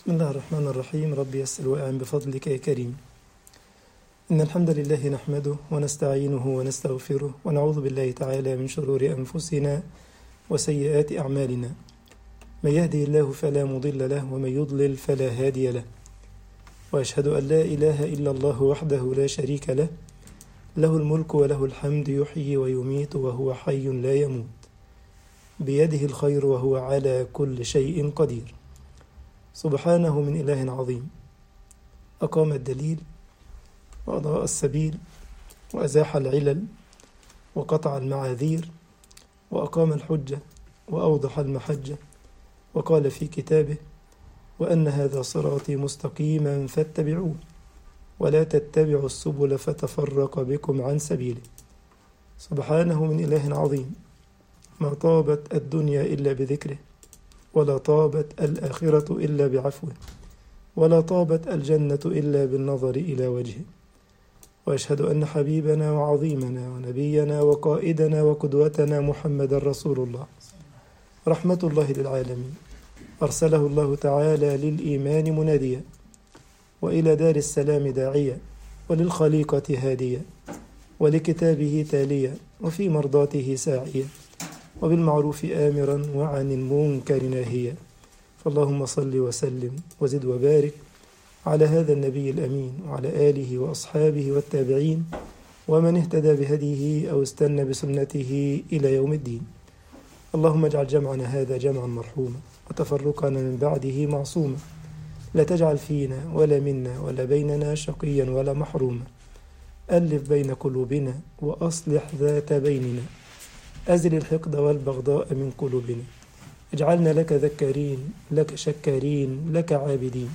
بسم الله الرحمن الرحيم رب يسر وأعن بفضلك يا كريم إن الحمد لله نحمده ونستعينه ونستغفره ونعوذ بالله تعالى من شرور أنفسنا وسيئات أعمالنا من يهدي الله فلا مضل له ومن يضلل فلا هادي له وأشهد أن لا إله إلا الله وحده لا شريك له له الملك وله الحمد يحيي ويميت وهو حي لا يموت بيده الخير وهو على كل شيء قدير سبحانه من إله عظيم أقام الدليل وأضاء السبيل وأزاح العلل وقطع المعاذير وأقام الحجة وأوضح المحجة وقال في كتابه وأن هذا صراطي مستقيما فاتبعوه ولا تتبعوا السبل فتفرق بكم عن سبيله سبحانه من إله عظيم ما طابت الدنيا إلا بذكره ولا طابت الآخرة إلا بعفوه ولا طابت الجنة إلا بالنظر إلى وجهه وأشهد أن حبيبنا وعظيمنا ونبينا وقائدنا وقدوتنا محمد رسول الله رحمة الله للعالمين أرسله الله تعالى للإيمان مناديا وإلى دار السلام داعيا وللخليقة هاديا ولكتابه تاليا وفي مرضاته ساعيا وبالمعروف آمرا وعن المنكر ناهيا فاللهم صل وسلم وزد وبارك على هذا النبي الأمين وعلى آله وأصحابه والتابعين ومن اهتدى بهديه أو استنى بسنته إلى يوم الدين اللهم اجعل جمعنا هذا جمعا مرحوما وتفرقنا من بعده معصوما لا تجعل فينا ولا منا ولا بيننا شقيا ولا محروما ألف بين قلوبنا وأصلح ذات بيننا أزل الحقد والبغضاء من قلوبنا اجعلنا لك ذكارين لك شكارين لك عابدين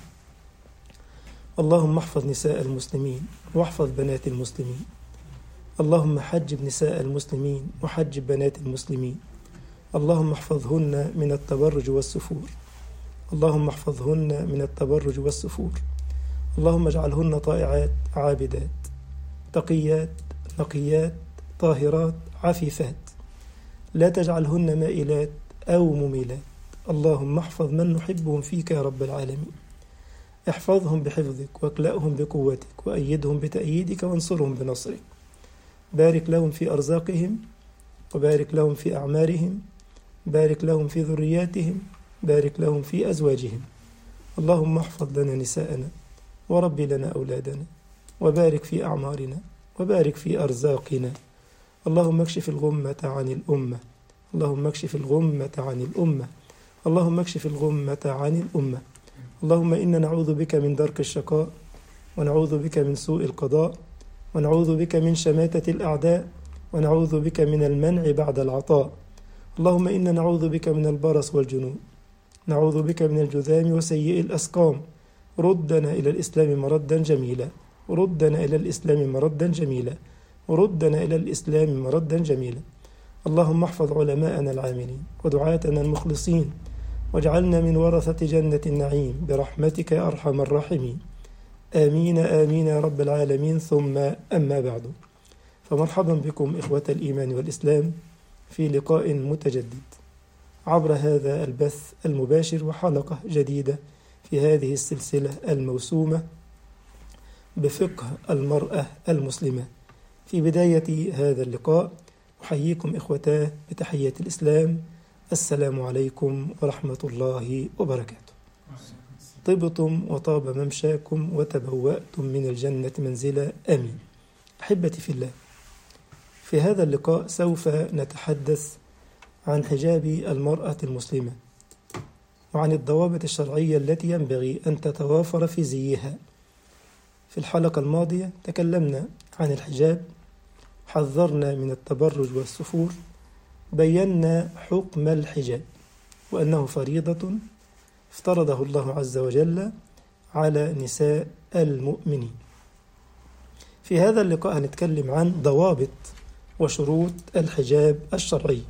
اللهم احفظ نساء المسلمين واحفظ بنات المسلمين اللهم حجب نساء المسلمين وحجب بنات المسلمين اللهم احفظهن من التبرج والسفور اللهم احفظهن من التبرج والسفور اللهم اجعلهن طائعات عابدات تقيات نقيات طاهرات عفيفات لا تجعلهن مائلات أو مميلات اللهم احفظ من نحبهم فيك يا رب العالمين احفظهم بحفظك واكلأهم بقوتك وأيدهم بتأييدك وانصرهم بنصرك بارك لهم في أرزاقهم وبارك لهم في أعمارهم بارك لهم في ذرياتهم بارك لهم في أزواجهم اللهم احفظ لنا نساءنا ورب لنا أولادنا وبارك في أعمارنا وبارك في أرزاقنا اللهم اكشف الغمة عن الأمة اللهم اكشف الغمة عن الأمة اللهم اكشف الغمة عن الأمة اللهم إنا نعوذ بك من درك الشقاء ونعوذ بك من سوء القضاء ونعوذ بك من شماتة الأعداء ونعوذ بك من المنع بعد العطاء اللهم إنا نعوذ بك من البرص والجنون نعوذ بك من الجذام وسيء الأسقام ردنا إلى الإسلام مردا جميلا ردنا إلى الإسلام مردا جميلا ردنا إلى الإسلام مردا جميلا اللهم احفظ علماءنا العاملين ودعاتنا المخلصين واجعلنا من ورثة جنة النعيم برحمتك يا أرحم الراحمين آمين آمين يا رب العالمين ثم أما بعد فمرحبا بكم إخوة الإيمان والإسلام في لقاء متجدد عبر هذا البث المباشر وحلقة جديدة في هذه السلسلة الموسومة بفقه المرأة المسلمة في بداية هذا اللقاء أحييكم إخوتاه بتحية الإسلام السلام عليكم ورحمة الله وبركاته طبتم وطاب ممشاكم وتبوأتم من الجنة منزلا آمين أحبتي في الله في هذا اللقاء سوف نتحدث عن حجاب المرأة المسلمة وعن الضوابط الشرعية التي ينبغي أن تتوافر في زيها في الحلقة الماضية تكلمنا عن الحجاب حذرنا من التبرج والسفور بينا حكم الحجاب وأنه فريضة افترضه الله عز وجل على نساء المؤمنين في هذا اللقاء هنتكلم عن ضوابط وشروط الحجاب الشرعي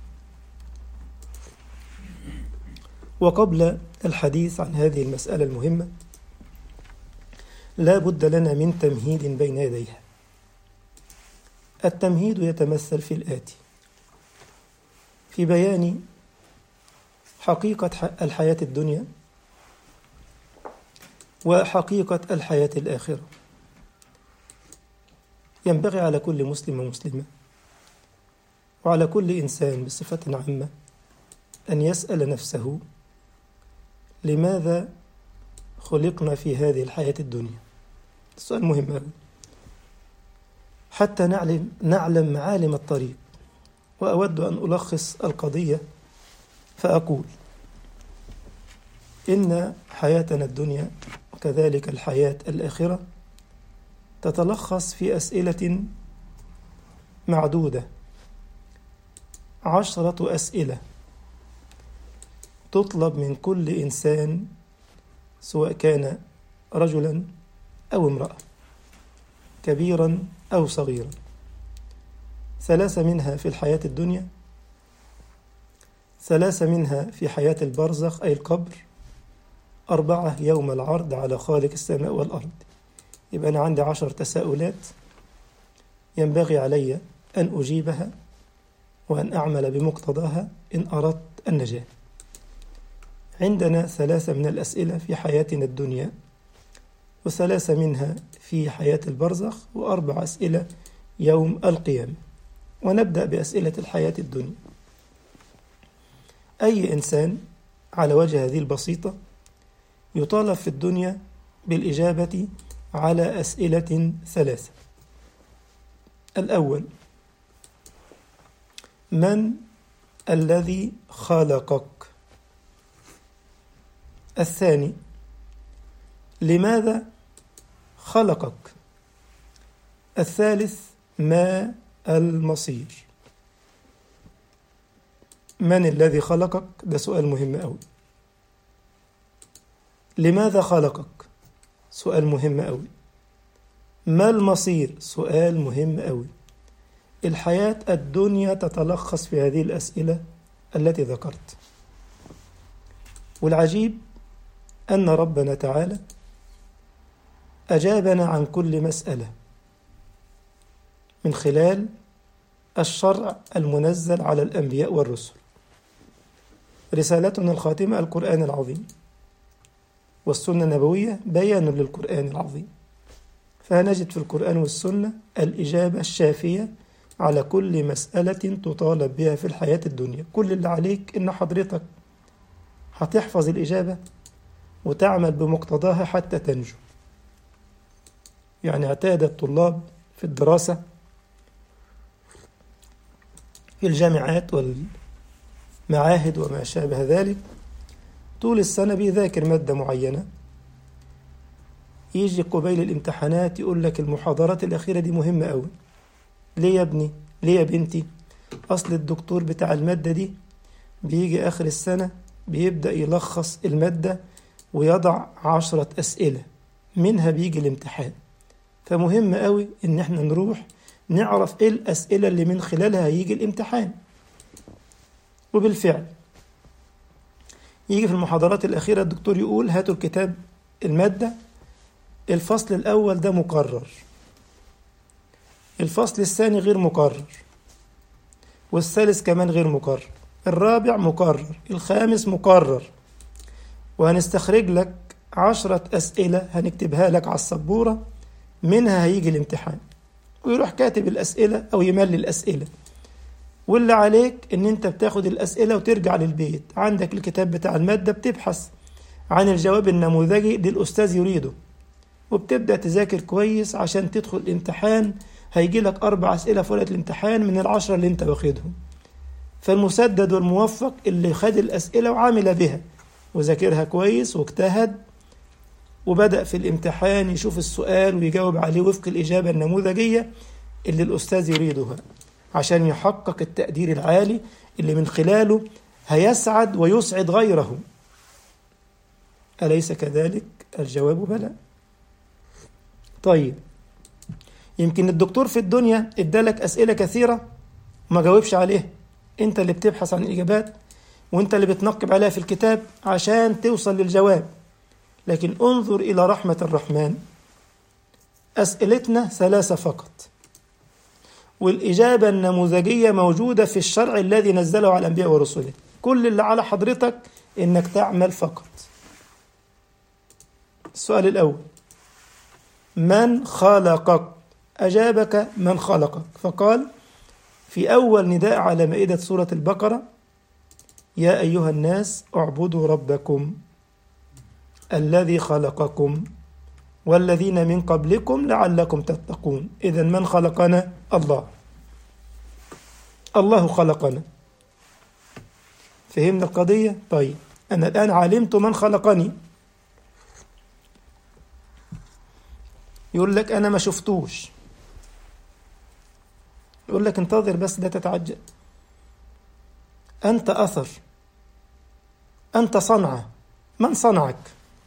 وقبل الحديث عن هذه المسألة المهمة لا بد لنا من تمهيد بين يديها التمهيد يتمثل في الآتي في بيان حقيقة الحياة الدنيا وحقيقة الحياة الآخرة ينبغي على كل مسلم ومسلمة وعلى كل إنسان بصفة عامة أن يسأل نفسه لماذا خلقنا في هذه الحياة الدنيا السؤال مهم أوي حتى نعلم نعلم معالم الطريق وأود أن ألخص القضية فأقول إن حياتنا الدنيا وكذلك الحياة الآخرة تتلخص في أسئلة معدودة عشرة أسئلة تطلب من كل إنسان سواء كان رجلا أو امرأة كبيرا أو صغيرا ثلاثة منها في الحياة الدنيا ثلاثة منها في حياة البرزخ أي القبر أربعة يوم العرض على خالق السماء والأرض يبقى أنا عندي عشر تساؤلات ينبغي علي أن أجيبها وأن أعمل بمقتضاها إن أردت النجاة عندنا ثلاثة من الأسئلة في حياتنا الدنيا وثلاثة منها في حياة البرزخ وأربع أسئلة يوم القيامة ونبدأ بأسئلة الحياة الدنيا أي إنسان على وجه هذه البسيطة يطالب في الدنيا بالإجابة على أسئلة ثلاثة الأول من الذي خلقك الثاني لماذا خلقك الثالث ما المصير من الذي خلقك ده سؤال مهم أوي لماذا خلقك سؤال مهم أوي ما المصير سؤال مهم أوي الحياة الدنيا تتلخص في هذه الأسئلة التي ذكرت والعجيب أن ربنا تعالى أجابنا عن كل مسألة من خلال الشرع المنزل على الأنبياء والرسل رسالتنا الخاتمة القرآن العظيم والسنة النبوية بيان للقرآن العظيم فنجد في القرآن والسنة الإجابة الشافية على كل مسألة تطالب بها في الحياة الدنيا كل اللي عليك إن حضرتك هتحفظ الإجابة وتعمل بمقتضاها حتى تنجو يعني اعتاد الطلاب في الدراسة في الجامعات والمعاهد وما شابه ذلك طول السنة بيذاكر مادة معينة يجي قبيل الامتحانات يقول لك المحاضرات الأخيرة دي مهمة أوي ليه يا ابني ليه يا بنتي أصل الدكتور بتاع المادة دي بيجي آخر السنة بيبدأ يلخص المادة ويضع عشرة أسئلة منها بيجي الامتحان فمهم قوي إن احنا نروح نعرف إيه الأسئلة اللي من خلالها هيجي الامتحان وبالفعل يجي في المحاضرات الأخيرة الدكتور يقول هاتوا الكتاب المادة الفصل الأول ده مقرر الفصل الثاني غير مقرر والثالث كمان غير مقرر الرابع مقرر الخامس مقرر وهنستخرج لك عشرة أسئلة هنكتبها لك على السبورة منها هيجي الامتحان ويروح كاتب الأسئلة أو يملي الأسئلة واللي عليك إن أنت بتاخد الأسئلة وترجع للبيت عندك الكتاب بتاع المادة بتبحث عن الجواب النموذجي للأستاذ يريده وبتبدأ تذاكر كويس عشان تدخل الامتحان هيجي لك أربع أسئلة في ورقة الامتحان من العشرة اللي أنت واخدهم فالمسدد والموفق اللي خد الأسئلة وعامل بها وذاكرها كويس واجتهد وبدأ في الامتحان يشوف السؤال ويجاوب عليه وفق الإجابة النموذجية اللي الأستاذ يريدها عشان يحقق التقدير العالي اللي من خلاله هيسعد ويسعد غيره أليس كذلك؟ الجواب بلى طيب يمكن الدكتور في الدنيا ادالك أسئلة كثيرة وما جاوبش عليها انت اللي بتبحث عن الإجابات وانت اللي بتنقب عليها في الكتاب عشان توصل للجواب لكن انظر إلى رحمة الرحمن أسئلتنا ثلاثة فقط والإجابة النموذجية موجودة في الشرع الذي نزله على الأنبياء ورسله كل اللي على حضرتك إنك تعمل فقط السؤال الأول من خلقك أجابك من خلقك فقال في أول نداء على مائدة سورة البقرة يا أيها الناس اعبدوا ربكم الذي خلقكم والذين من قبلكم لعلكم تتقون إذا من خلقنا الله الله خلقنا فهمنا القضية طيب أنا الآن علمت من خلقني يقول لك أنا ما شفتوش يقول لك انتظر بس ده تتعجب أنت أثر أنت صنعة من صنعك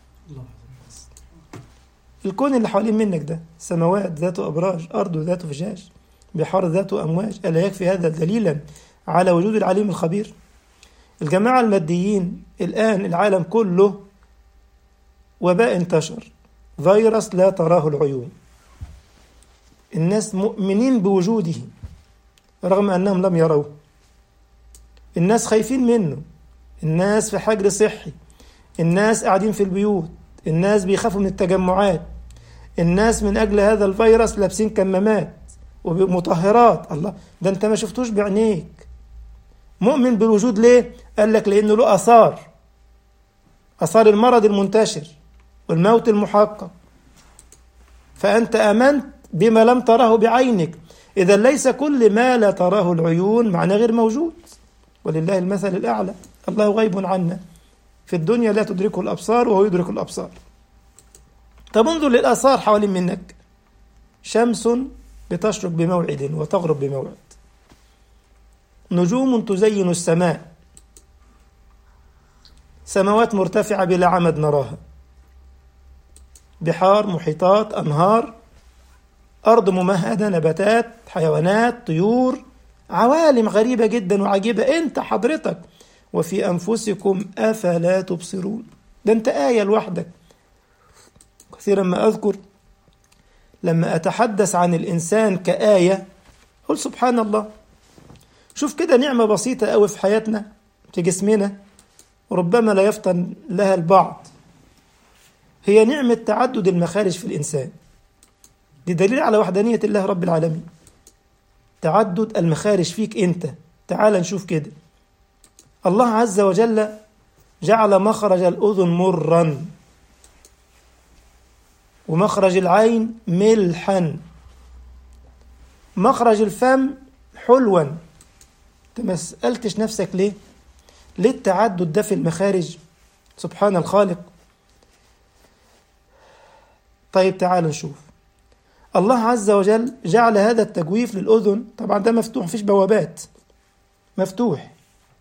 الكون اللي حوالين منك ده سماوات ذات أبراج أرض ذات فجاج بحار ذات أمواج ألا يكفي هذا دليلا على وجود العليم الخبير الجماعة الماديين الآن العالم كله وباء انتشر فيروس لا تراه العيون الناس مؤمنين بوجوده رغم أنهم لم يروه الناس خايفين منه الناس في حجر صحي الناس قاعدين في البيوت الناس بيخافوا من التجمعات الناس من أجل هذا الفيروس لابسين كمامات ومطهرات الله ده انت ما شفتوش بعينيك مؤمن بالوجود ليه قال لك لانه له اثار اثار المرض المنتشر والموت المحقق فانت امنت بما لم تره بعينك اذا ليس كل ما لا تراه العيون معناه غير موجود ولله المثل الاعلى الله غيب عنا في الدنيا لا تدركه الابصار وهو يدرك الابصار طب انظر للاثار حوالين منك شمس بتشرق بموعد وتغرب بموعد نجوم تزين السماء سماوات مرتفعة بلا عمد نراها بحار محيطات أنهار أرض ممهدة نباتات حيوانات طيور عوالم غريبة جدا وعجيبة أنت حضرتك وفي أنفسكم أفلا تبصرون ده أنت آية لوحدك كثيرا ما أذكر لما أتحدث عن الإنسان كآية قل سبحان الله شوف كده نعمة بسيطة أوي في حياتنا في جسمنا وربما لا يفطن لها البعض هي نعمة تعدد المخارج في الإنسان دي دليل على وحدانية الله رب العالمين تعدد المخارج فيك أنت تعال نشوف كده الله عز وجل جعل مخرج الأذن مرا ومخرج العين ملحا مخرج الفم حلوا انت ما سألتش نفسك ليه ليه التعدد ده في المخارج سبحان الخالق طيب تعال نشوف الله عز وجل جعل هذا التجويف للأذن طبعا ده مفتوح مفيش بوابات مفتوح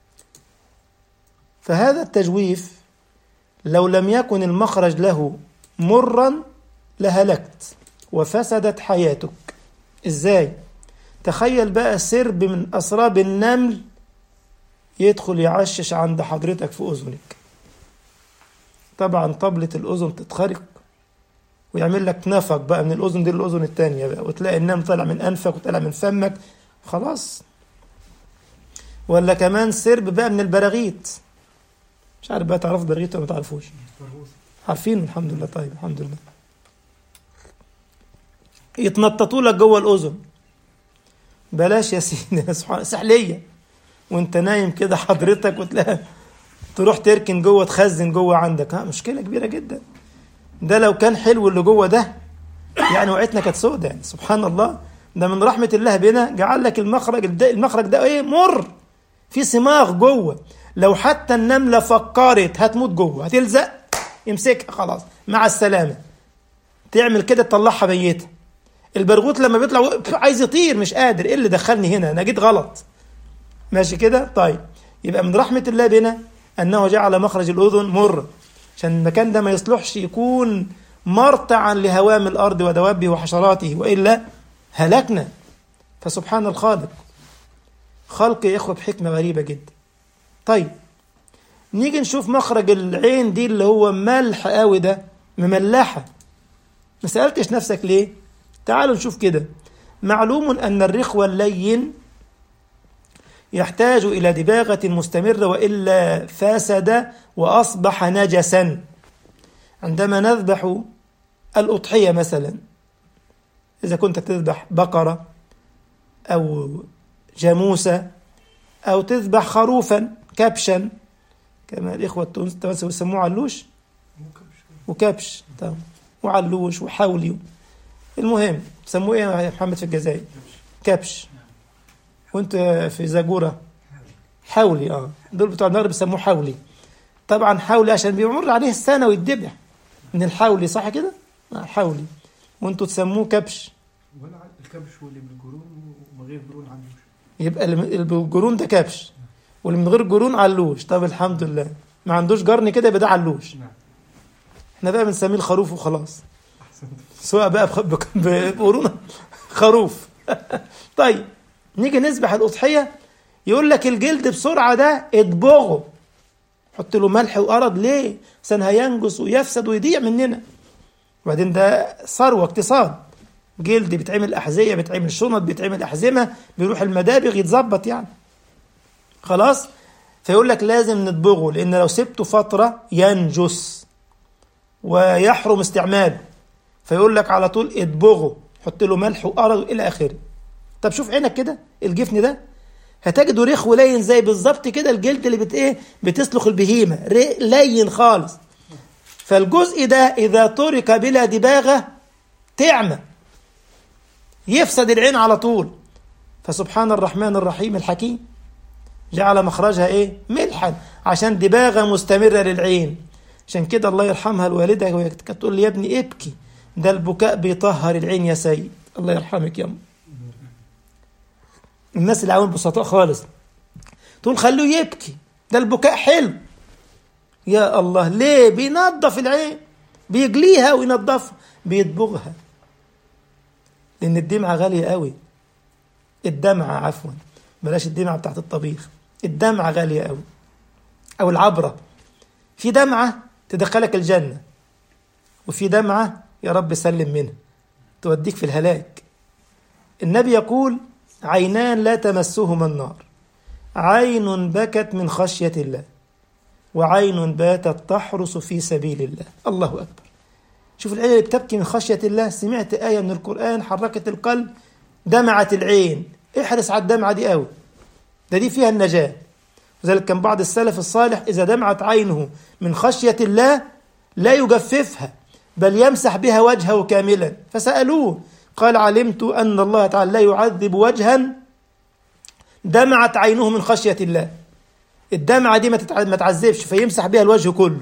فهذا التجويف لو لم يكن المخرج له مرا لهلكت وفسدت حياتك ازاي تخيل بقى سرب من أسراب النمل يدخل يعشش عند حضرتك في أذنك طبعا طبلة الأذن تتخرق ويعمل لك نفق بقى من الأذن دي للأذن التانية بقى وتلاقي النم طالع من أنفك وطالع من فمك خلاص ولا كمان سرب بقى من البراغيث مش عارف بقى تعرفوا البراغيث ولا ما تعرفوش عارفين الحمد لله طيب الحمد لله يتنططوا لك جوه الأذن بلاش يا سيدي سبحان سحلية وانت نايم كده حضرتك وتلاقي تروح تركن جوه تخزن جوه عندك ها مشكلة كبيرة جدا ده لو كان حلو اللي جوه ده يعني وقعتنا كانت سودة يعني سبحان الله ده من رحمة الله بنا جعل لك المخرج ده المخرج ده ايه مر في صماغ جوه لو حتى النملة فكرت هتموت جوه هتلزق امسكها خلاص مع السلامة تعمل كده تطلعها ميتة البرغوث لما بيطلع عايز يطير مش قادر ايه اللي دخلني هنا انا جيت غلط ماشي كده طيب يبقى من رحمة الله بنا أنه جعل مخرج الأذن مر عشان المكان ده ما يصلحش يكون مرتعا لهوام الأرض ودوابه وحشراته وإلا هلكنا فسبحان الخالق خلق يا إخوة بحكمة غريبة جدا طيب نيجي نشوف مخرج العين دي اللي هو ملح قوي ده مملحة ما سألتش نفسك ليه تعالوا نشوف كده معلوم أن الرخوة اللين يحتاج إلى دباغة مستمرة وإلا فسد وأصبح نجسا عندما نذبح الأضحية مثلا إذا كنت تذبح بقرة أو جاموسة أو تذبح خروفا كبشا كما الإخوة التوانسة يسموه علوش وكبش طبعا وعلوش وحولي المهم سموه ايه يا محمد في الجزائر كبش وانت في زاجورة حولي اه دول بتوع المغرب بيسموه حولي طبعا حولي عشان بيمر عليه السنة ويتذبح من الحولي صح كده؟ آه حولي وانتوا تسموه كبش ولا الكبش واللي بالقرون ومن غير قرون علوش يبقى اللي بالجرون ده كبش واللي من غير جرون علوش طب الحمد لله ما عندوش جرن كده يبقى ده علوش نعم احنا بقى بنسميه الخروف وخلاص احسنت سواء بقى بخ- بك- بقرون خروف طيب نيجي نذبح الأضحية يقول لك الجلد بسرعة ده اطبغه حط له ملح وقرض ليه؟ عشان هينجس ويفسد ويضيع مننا وبعدين ده ثروة اقتصاد جلد بيتعمل أحذية بيتعمل شنط بيتعمل أحزمة بيروح المدابغ يتظبط يعني خلاص فيقول لك لازم نطبغه لأن لو سبته فترة ينجس ويحرم استعماله فيقول لك على طول اطبغه حط له ملح وقرض الى اخره طب شوف عينك كده الجفن ده هتجده ريخ ولين زي بالظبط كده الجلد اللي بت ايه بتسلخ البهيمه ري- لين خالص فالجزء ده اذا ترك بلا دباغه تعمى يفسد العين على طول فسبحان الرحمن الرحيم الحكيم جعل مخرجها ايه ملحا عشان دباغه مستمره للعين عشان كده الله يرحمها الوالده وهي كانت تقول لي يا ابني ابكي ده البكاء بيطهر العين يا سيد الله يرحمك يا ام الناس اللي عاون بسطاء خالص تقول خلوه يبكي ده البكاء حلو يا الله ليه بينظف العين بيجليها وينظفها بيدبغها لان الدمعه غاليه قوي الدمعه عفوا بلاش الدمعه بتاعت الطبيخ الدمعه غاليه قوي او العبره في دمعه تدخلك الجنه وفي دمعه يا رب سلم منها توديك في الهلاك النبي يقول عينان لا تمسهما النار عين بكت من خشيه الله وعين باتت تحرس في سبيل الله الله اكبر شوف العين اللي بتبكي من خشيه الله سمعت ايه من القران حركت القلب دمعت العين احرص على الدمعه دي قوي ده دي فيها النجاه وذلك كان بعض السلف الصالح اذا دمعت عينه من خشيه الله لا يجففها بل يمسح بها وجهه كاملا فسالوه قال علمت ان الله تعالى لا يعذب وجها دمعت عينه من خشيه الله الدمعه دي ما تتع- ما تعذبش فيمسح بها الوجه كله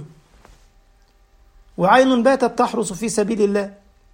وعين باتت تحرس في سبيل الله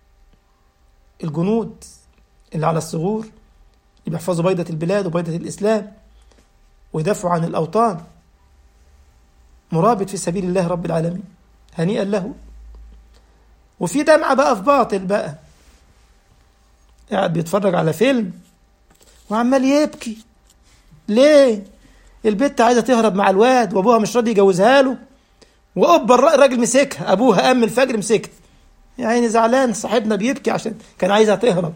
الجنود اللي على الثغور اللي بيحفظوا بيضة البلاد وبيضة الإسلام ويدافعوا عن الأوطان مرابط في سبيل الله رب العالمين هنيئا له وفي دمعة بقى في باطل بقى قاعد بيتفرج على فيلم وعمال يبكي ليه البت عايزة تهرب مع الواد وابوها مش راضي يجوزها له وأب الر- الراجل مسكها أبوها قام من الفجر مسكت يا عيني زعلان صاحبنا بيبكي عشان كان عايزها تهرب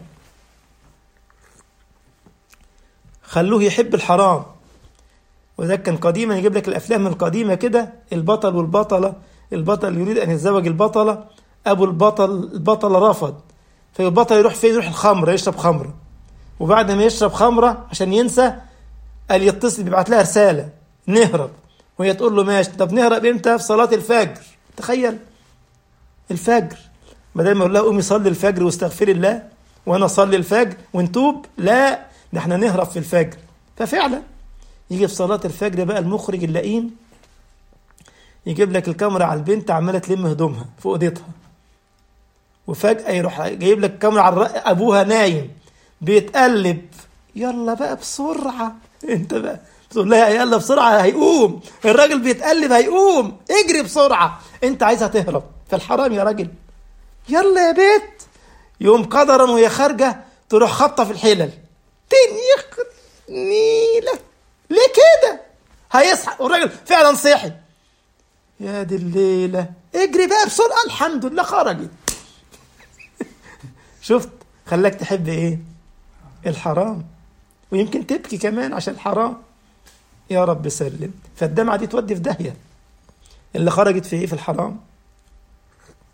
خلوه يحب الحرام وده كان قديما يجيب لك الافلام القديمه كده البطل والبطله البطل يريد ان يتزوج البطله ابو البطل البطل رفض فالبطل يروح فين يروح الخمره يشرب خمره وبعد ما يشرب خمره عشان ينسى قال يتصل بيبعت لها رساله نهرب وهي تقول له ماشي طب نهرب امتى في صلاه الفجر تخيل الفجر بدل ما يقول لها قومي صلي الفجر واستغفري الله وانا اصلي الفجر ونتوب لا ده احنا نهرب في الفجر ففعلا يجي في صلاة الفجر بقى المخرج اللئيم يجيب لك الكاميرا على البنت عمالة تلم هدومها في أوضتها وفجأة يروح جايب لك الكاميرا على الر- أبوها نايم بيتقلب يلا بقى بسرعة أنت بقى تقول لها يلا بسرعة هيقوم الراجل بيتقلب هيقوم اجري بسرعة أنت عايزها تهرب فالحرام يا راجل يلا يا بيت يوم قدرا وهي خارجة تروح خبطة في الحلل تنيخ نيلة ليه كده هيصحى والراجل فعلا صحي يا دي الليلة اجري بقى بسرعة الحمد لله خرجت شفت خلاك تحب ايه الحرام ويمكن تبكي كمان عشان الحرام يا رب سلم فالدمعة دي تودي في داهية اللي خرجت في ايه في الحرام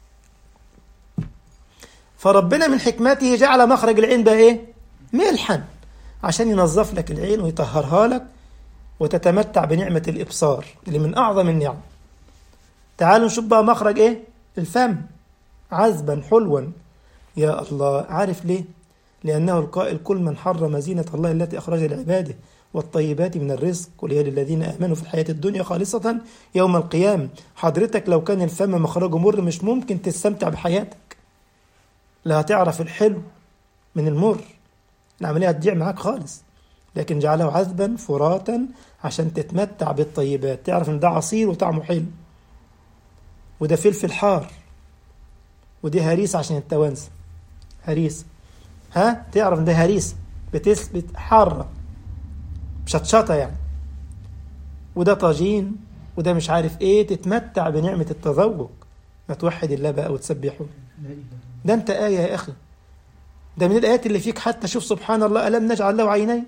فربنا من حكمته جعل مخرج العين بقى ايه ملحا عشان ينظف لك العين ويطهرها لك وتتمتع بنعمة الإبصار اللي من أعظم النعم تعالوا نشوف بقى مخرج ايه الفم عذبا حلوا يا الله عارف ليه لأنه القائل كل من حرم زينة الله التي أخرج لعباده والطيبات من الرزق قل هي للذين آمنوا في الحياة الدنيا خالصة يوم القيامة حضرتك لو كان الفم مخرجه مر مش ممكن تستمتع بحياتك لا هتعرف الحلو من المر العملية هتضيع معاك خالص لكن جعله عذبا فراتا عشان تتمتع بالطيبات تعرف ان ده عصير وطعمه حلو وده فلفل حار ودي هريسة عشان التوانسة هريسة ها تعرف ان ده هريسة بتثبت حارة مشطشطة يعني وده طاجين وده مش عارف ايه تتمتع بنعمة التذوق ما توحد الله بقى وتسبحه لا إله إلا ده انت آية يا أخي ده من الآيات اللي فيك حتى شوف سبحان الله ألم نجعل له عينين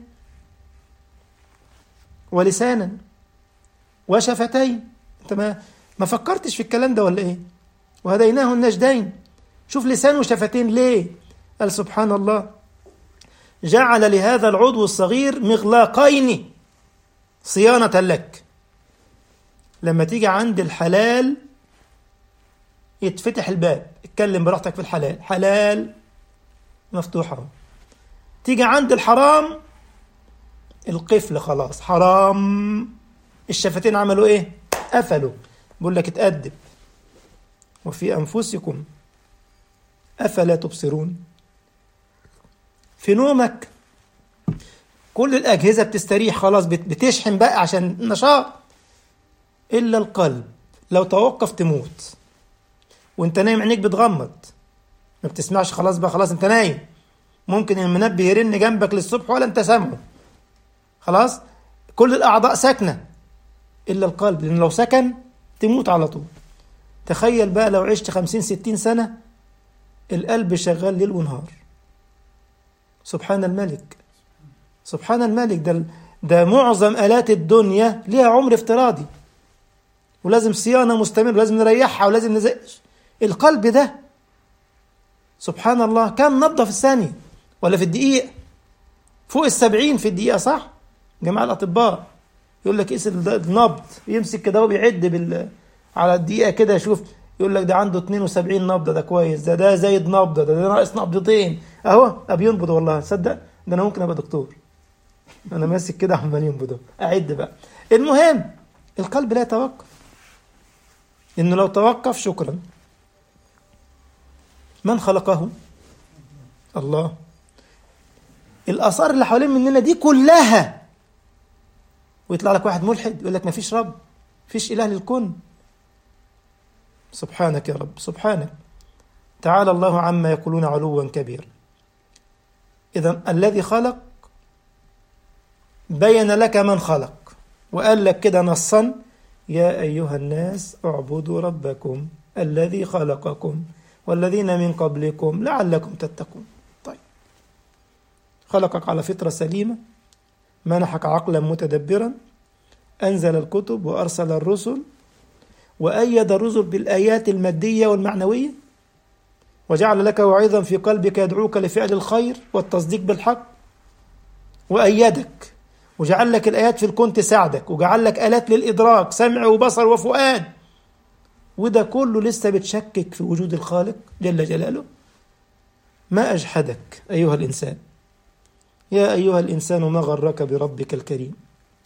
ولسانا وشفتين انت ما ما فكرتش في الكلام ده ولا ايه وهديناه النجدين شوف لسان وشفتين ليه قال سبحان الله جعل لهذا العضو الصغير مغلاقين صيانة لك لما تيجي عند الحلال يتفتح الباب اتكلم براحتك في الحلال حلال مفتوحة تيجي عند الحرام القفل خلاص حرام الشفتين عملوا ايه قفلوا بقول لك اتأدب وفي أنفسكم أفلا تبصرون في نومك كل الأجهزة بتستريح خلاص بت- بتشحن بقى عشان نشاط إلا القلب لو توقف تموت وانت نايم عينيك بتغمض ما بتسمعش خلاص بقى خلاص انت نايم ممكن المنبه يرن جنبك للصبح ولا انت سامعه خلاص كل الأعضاء ساكنة إلا القلب لأن لو سكن تموت على طول تخيل بقى لو عشت خمسين ستين سنة القلب شغال ليل ونهار سبحان الملك سبحان الملك ده ده معظم آلات الدنيا ليها عمر افتراضي ولازم صيانة مستمرة ولازم نريحها ولازم نزق القلب ده سبحان الله كم نبضة في الثانية ولا في الدقيقة فوق السبعين في الدقيقة صح جماعة الأطباء يقول لك قيس النبض يمسك كده هو بيعد بال على الدقيقة كده يشوف يقول لك ده عنده 72 نبضة ده كويس ده ده زايد نبضة ده, ده ناقص نبضتين اهو ابي ينبض والله تصدق ده انا ممكن ابقى دكتور انا ماسك كده عمال ينبض اعد بقى المهم القلب لا يتوقف انه لو توقف شكرا من خلقه الله الاثار اللي حوالين مننا دي كلها ويطلع لك واحد ملحد يقول لك ما فيش رب فيش اله للكون سبحانك يا رب سبحانك تعالى الله عما يقولون علوا كبيرا اذا الذي خلق بين لك من خلق وقال لك كده نصا يا ايها الناس اعبدوا ربكم الذي خلقكم والذين من قبلكم لعلكم تتقون طيب خلقك على فطره سليمه منحك عقلا متدبرا أنزل الكتب وأرسل الرسل وأيد الرسل بالآيات المادية والمعنوية وجعل لك وعيظا في قلبك يدعوك لفعل الخير والتصديق بالحق وأيدك وجعل لك الآيات في الكون تساعدك وجعل لك آلات للإدراك سمع وبصر وفؤاد وده كله لسه بتشكك في وجود الخالق جل جلاله ما أجحدك أيها الإنسان يا أيها الإنسان ما غرك بربك الكريم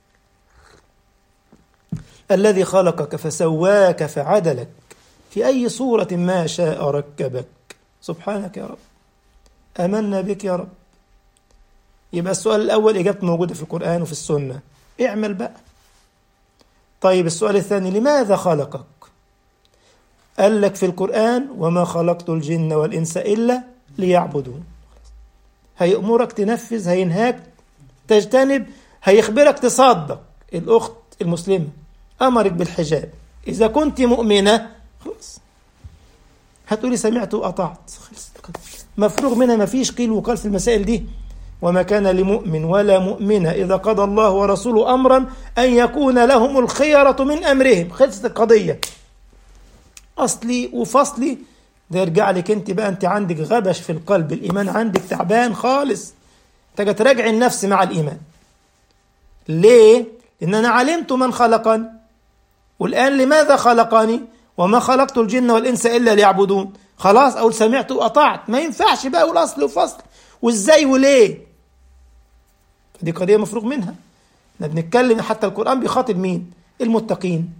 الذي خلقك فسواك فعدلك في أي صورة ما شاء ركبك سبحانك يا رب آمنا بك يا رب يبقى السؤال الأول إجابته موجودة في القرآن وفي السنة اعمل بقى طيب السؤال الثاني لماذا خلقك قال لك في القرآن وما خلقت الجن والإنس إلا ليعبدون هيأمرك تنفذ هينهاك تجتنب هيخبرك تصدق الأخت المسلمة أمرك بالحجاب إذا كنت مؤمنة خلاص هتقولي سمعت وأطعت مفروغ منها ما فيش قيل وقال في المسائل دي وما كان لمؤمن ولا مؤمنة إذا قضى الله ورسوله أمرا أن يكون لهم الخيرة من أمرهم خلصت القضية أصلي وفصلي ده يرجع لك انت بقى انت عندك غبش في القلب الايمان عندك تعبان خالص تجي تراجعي النفس مع الايمان ليه لان انا علمت من خلقني والان لماذا خلقني وما خلقت الجن والانس الا ليعبدون خلاص اقول سمعت واطعت ما ينفعش بقى اقول اصل وفصل وازاي وليه دي قضيه مفروغ منها احنا بنتكلم حتى القران بيخاطب مين المتقين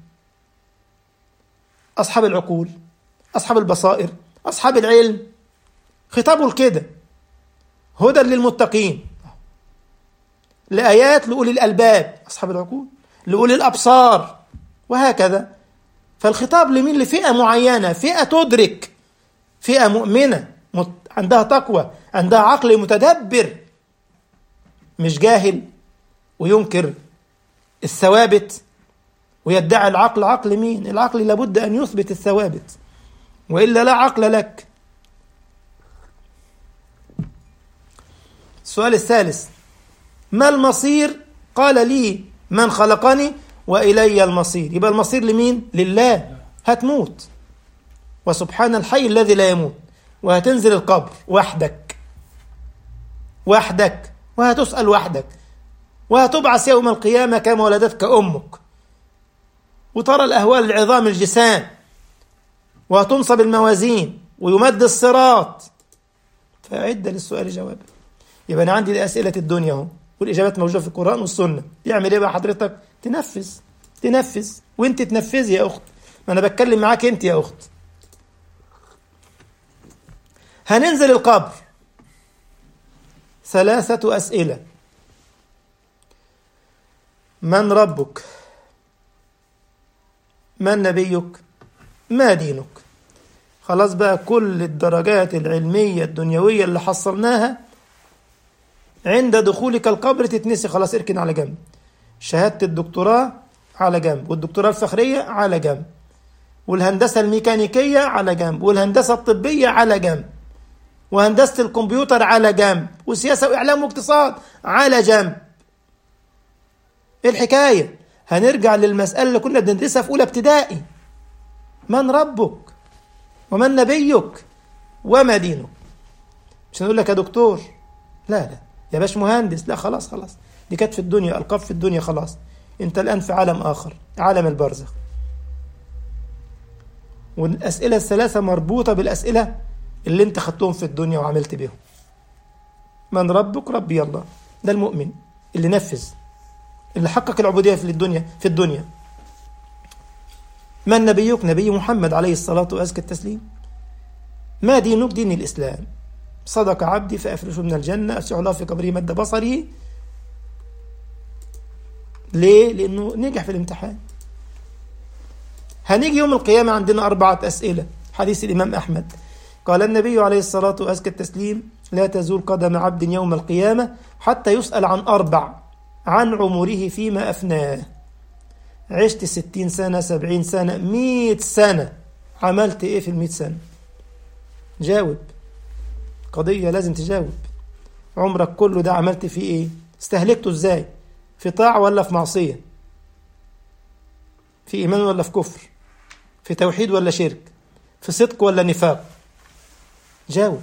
اصحاب العقول اصحاب البصائر اصحاب العلم خطابه كده هدى للمتقين لآيات لأولي الألباب أصحاب العقول لأولي الأبصار وهكذا فالخطاب لمين لفئة معينة فئة تدرك فئة مؤمنة عندها تقوى عندها عقل متدبر مش جاهل وينكر الثوابت ويدعي العقل عقل مين العقل لابد أن يثبت الثوابت وإلا لا عقل لك السؤال الثالث ما المصير قال لي من خلقني وإلي المصير يبقى المصير لمين لله هتموت وسبحان الحي الذي لا يموت وهتنزل القبر وحدك وحدك وهتسأل وحدك وهتبعث يوم القيامة كما ولدتك أمك وترى الأهوال العظام الجسام وهتنصب الموازين ويمد الصراط فأعد للسؤال جوابا يبقى أنا عندي أسئلة الدنيا اهو والإجابات موجودة في القرآن والسنة يعمل إيه بقى حضرتك تنفذ تنفذ وأنت تنفذي يا أخت ما أنا بتكلم معاك أنت يا أخت هننزل القبر ثلاثة أسئلة من ربك من نبيك ما دينك خلاص بقى كل الدرجات العلمية الدنيوية اللي حصلناها عند دخولك القبر تتنسي خلاص اركن على جنب شهادة الدكتوراه على جنب والدكتوراه الفخرية على جنب والهندسة الميكانيكية على جنب والهندسة الطبية على جنب وهندسة الكمبيوتر على جنب وسياسة وإعلام واقتصاد على جنب إيه الحكاية هنرجع للمسألة اللي كنا بندرسها في أولى ابتدائي من ربك ومن نبيك وما دينك مش هنقول لك يا دكتور لا لا يا باش مهندس لا خلاص خلاص دي كانت في الدنيا ألقاب في الدنيا خلاص انت الآن في عالم آخر عالم البرزخ والأسئلة الثلاثة مربوطة بالأسئلة اللي انت خدتهم في الدنيا وعملت بيهم من ربك ربي الله ده المؤمن اللي نفذ اللي حقق العبودية في الدنيا في الدنيا من نبيك نبي محمد عليه الصلاة وأزكى التسليم ما دينك دين الإسلام صدق عبدي فأفرشه من الجنة أفسح الله في قبره مد بصره ليه؟ لأنه نجح في الامتحان هنيجي يوم القيامة عندنا أربعة أسئلة حديث الإمام أحمد قال النبي عليه الصلاة وأزكى التسليم لا تزول قدم عبد يوم القيامة حتى يسأل عن أربع عن عمره فيما أفناه عشت ستين سنة سبعين سنة مئة سنة عملت إيه في المئة سنة جاوب قضية لازم تجاوب عمرك كله ده عملت فيه إيه استهلكته إزاي في طاعة ولا في معصية في إيمان ولا في كفر في توحيد ولا شرك في صدق ولا نفاق جاوب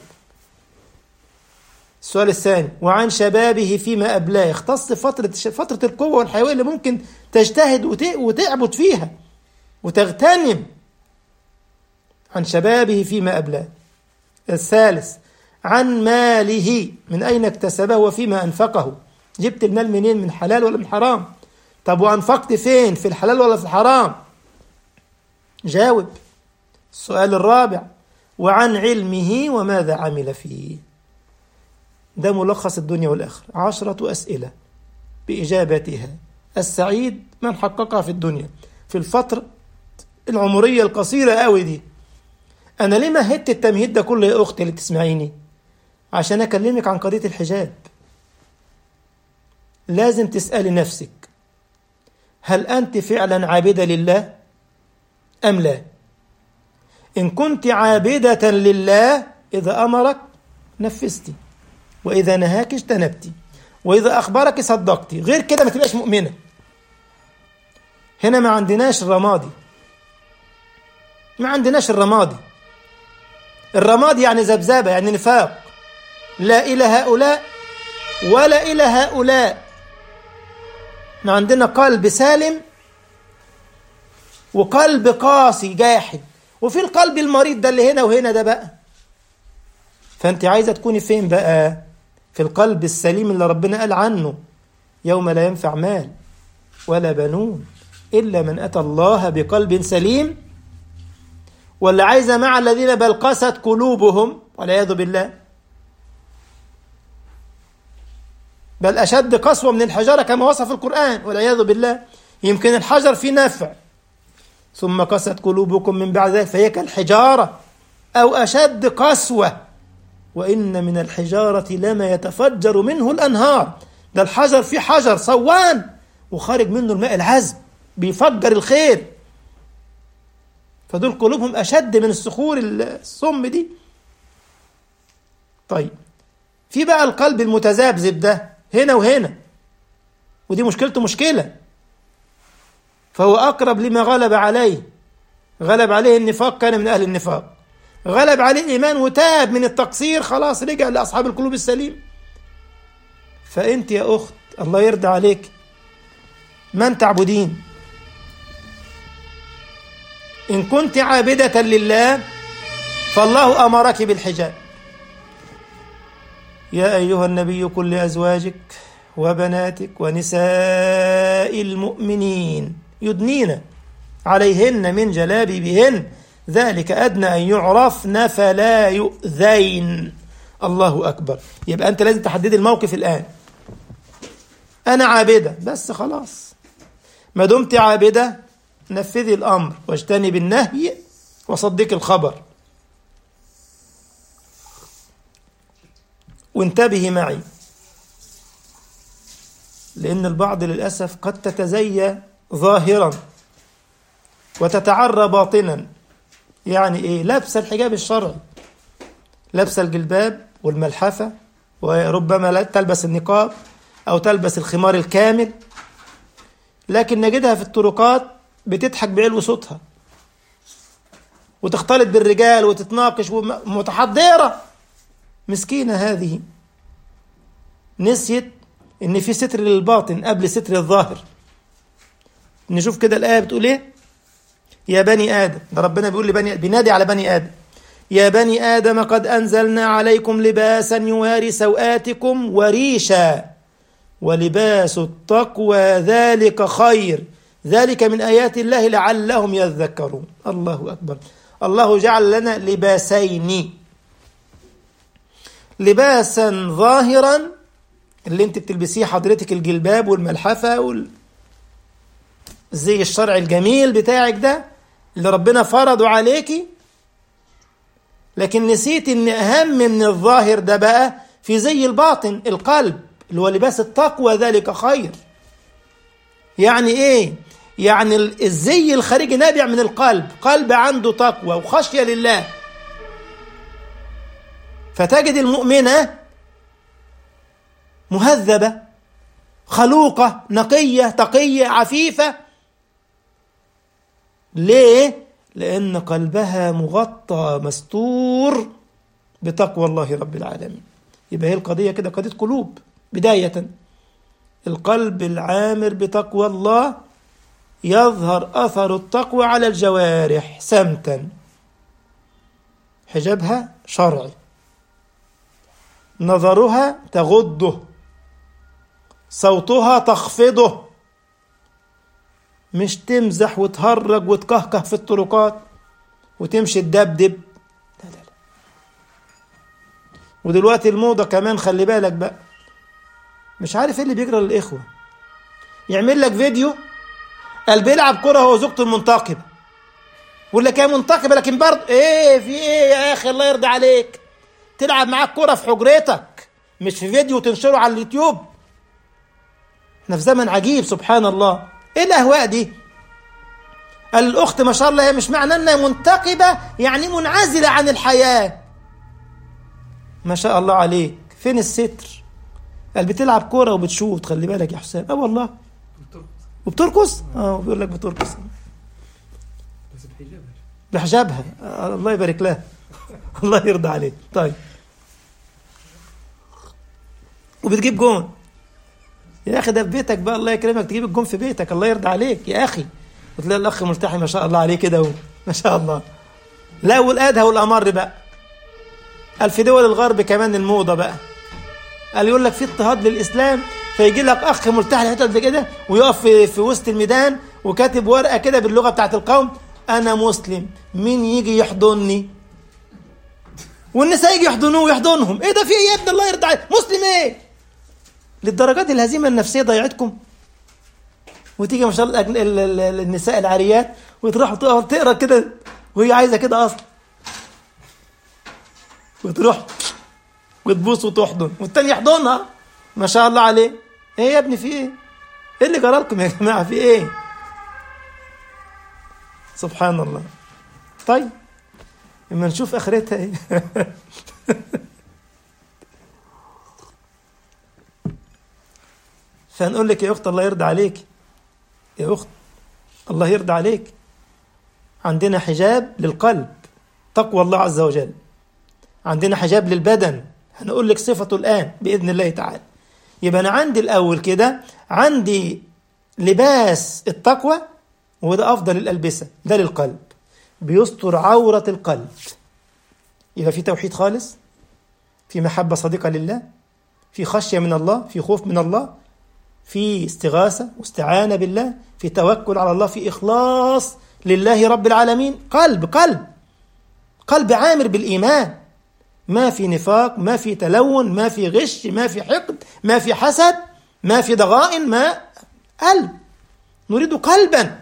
السؤال الثاني وعن شبابه فيما أبلاه يختص فترة فترة القوة والحيوية اللي ممكن تجتهد وتعبد فيها وتغتنم عن شبابه فيما أبلاه الثالث عن ماله من أين اكتسبه وفيما أنفقه جبت المال منين من حلال ولا من حرام طب وأنفقت فين في الحلال ولا في الحرام جاوب السؤال الرابع وعن علمه وماذا عمل فيه ده ملخص الدنيا والآخرة عشرة أسئلة بإجابتها السعيد من حققها في الدنيا في الفترة العمرية القصيرة قوي دي أنا ليه مهدت التمهيد ده كله يا أختي اللي تسمعيني عشان أكلمك عن قضية الحجاب لازم تسألي نفسك هل أنت فعلا عابدة لله أم لا إن كنت عابدة لله إذا أمرك نفذتي وإذا نهاك اجتنبتي وإذا أخبرك صدقتي غير كده ما تبقاش مؤمنة هنا ما عندناش الرمادي ما عندناش الرمادي الرماد يعني ذبذبة يعني نفاق لا إلى هؤلاء ولا إلى هؤلاء احنا عندنا قلب سالم وقلب قاسي جاحد وفي القلب المريض ده اللي هنا وهنا ده بقى فانت عايزه تكوني فين بقى في القلب السليم اللي ربنا قال عنه يوم لا ينفع مال ولا بنون الا من اتى الله بقلب سليم ولا عايزه مع الذين بل قست قلوبهم والعياذ بالله بل اشد قسوه من الحجاره كما وصف القران والعياذ بالله يمكن الحجر فيه نفع ثم قست قلوبكم من بعد ذلك فهي كالحجاره او اشد قسوه وإن من الحجارة لما يتفجر منه الأنهار ده الحجر فيه حجر صوان وخارج منه الماء العذب بيفجر الخير فدول قلوبهم أشد من الصخور الصم دي طيب في بقى القلب المتذبذب ده هنا وهنا ودي مشكلته مشكلة فهو أقرب لما غلب عليه غلب عليه النفاق كان من أهل النفاق غلب عليه الإيمان وتاب من التقصير خلاص رجع لأصحاب القلوب السليم فأنت يا أخت الله يرضى عليك من تعبدين إن كنت عابدة لله فالله أمرك بالحجاب يا أيها النبي قل لأزواجك وبناتك ونساء المؤمنين يدنين عليهن من جلابيبهن ذلك أدنى أن يعرفن فلا يؤذين الله أكبر يبقى أنت لازم تحددي الموقف الآن أنا عابدة بس خلاص ما دمت عابدة نفذي الأمر واجتنب النهي وصدق الخبر وانتبهي معي لأن البعض للأسف قد تتزيى ظاهرا وتتعرى باطنا يعني ايه لابسه الحجاب الشرعي لابسه الجلباب والملحفه وربما تلبس النقاب او تلبس الخمار الكامل لكن نجدها في الطرقات بتضحك بعلو صوتها وتختلط بالرجال وتتناقش ومتحضره مسكينه هذه نسيت ان في ستر للباطن قبل ستر الظاهر نشوف كده الايه بتقول ايه يا بني آدم ده ربنا بيقول لبني بينادي على بني آدم يا بني آدم قد أنزلنا عليكم لباسا يواري سوآتكم وريشا ولباس التقوى ذلك خير ذلك من آيات الله لعلهم يذكرون الله أكبر الله جعل لنا لباسين لباسا ظاهرا اللي انت بتلبسيه حضرتك الجلباب والملحفة وال... زي الشرع الجميل بتاعك ده اللي ربنا فرضه عليكي لكن نسيت ان اهم من الظاهر ده بقى في زي الباطن القلب اللي هو لباس التقوى ذلك خير يعني ايه يعني الزي الخارجي نابع من القلب قلب عنده تقوى وخشية لله فتجد المؤمنة مهذبة خلوقة نقية تقية عفيفة ليه؟ لأن قلبها مغطى مستور بتقوى الله رب العالمين يبقى هي القضية كده قضية قلوب بداية القلب العامر بتقوى الله يظهر أثر التقوى على الجوارح سمتا حجابها شرعي نظرها تغضه صوتها تخفضه مش تمزح وتهرج وتكهكه في الطرقات وتمشي تدبدب لا لا لا ودلوقتي الموضة كمان خلي بالك بقى مش عارف ايه اللي بيجرى للإخوة يعمل لك فيديو قال بيلعب كرة هو وزوجته المنتقبة يقول لك يا منتقبة لكن برضه ايه في ايه يا اخي الله يرضى عليك تلعب معاك كرة في حجرتك مش في فيديو تنشره على اليوتيوب احنا في زمن عجيب سبحان الله ايه الاهواء دي قال الاخت ما شاء الله هي مش معنى انها منتقبه يعني منعزله عن الحياه ما شاء الله عليك فين الستر قال بتلعب كوره وبتشوت خلي بالك يا حسام اه والله وبترقص اه بيقول لك بترقص بس بحجابها بحجابها آه الله يبارك لها الله يرضى عليك طيب وبتجيب جون يا اخي ده في بيتك بقى الله يكرمك تجيب الجون في بيتك الله يرضى عليك يا اخي وتلاقي الاخ ملتحي ما شاء الله عليه كده اهو ما شاء الله لا والادهى والامر بقى قال في دول الغرب كمان الموضه بقى قال يقول لك في اضطهاد للاسلام فيجي لك اخ ملتحي حتت زي كده ويقف في, في وسط الميدان وكاتب ورقه كده باللغه بتاعت القوم انا مسلم مين يجي يحضني والنساء يجي يحضنوه ويحضنهم ايه ده في ايه يا ابن الله يرضى عليك مسلم ايه للدرجات الهزيمه النفسيه ضيعتكم وتيجي ما شاء الله الأجن- ال- ال- ال- النساء العاريات وتروح تقرا تقرا كده وهي عايزه كده اصلا وتروح وتبوس وتحضن والتاني يحضنها ما شاء الله عليه ايه يا ابني في ايه ايه اللي جرى لكم يا جماعه في ايه سبحان الله طيب اما نشوف اخرتها ايه فنقول لك يا اخت الله يرضى عليك يا اخت الله يرضى عليك عندنا حجاب للقلب تقوى الله عز وجل عندنا حجاب للبدن هنقول لك صفته الآن بإذن الله تعالى يبقى أنا عندي الأول كده عندي لباس التقوى وده أفضل الألبسة ده للقلب بيستر عورة القلب يبقى في توحيد خالص في محبة صادقة لله في خشية من الله في خوف من الله في استغاثة واستعانة بالله في توكل على الله في إخلاص لله رب العالمين قلب قلب قلب عامر بالإيمان ما في نفاق ما في تلون ما في غش ما في حقد ما في حسد ما في ضغائن ما قلب نريد قلبا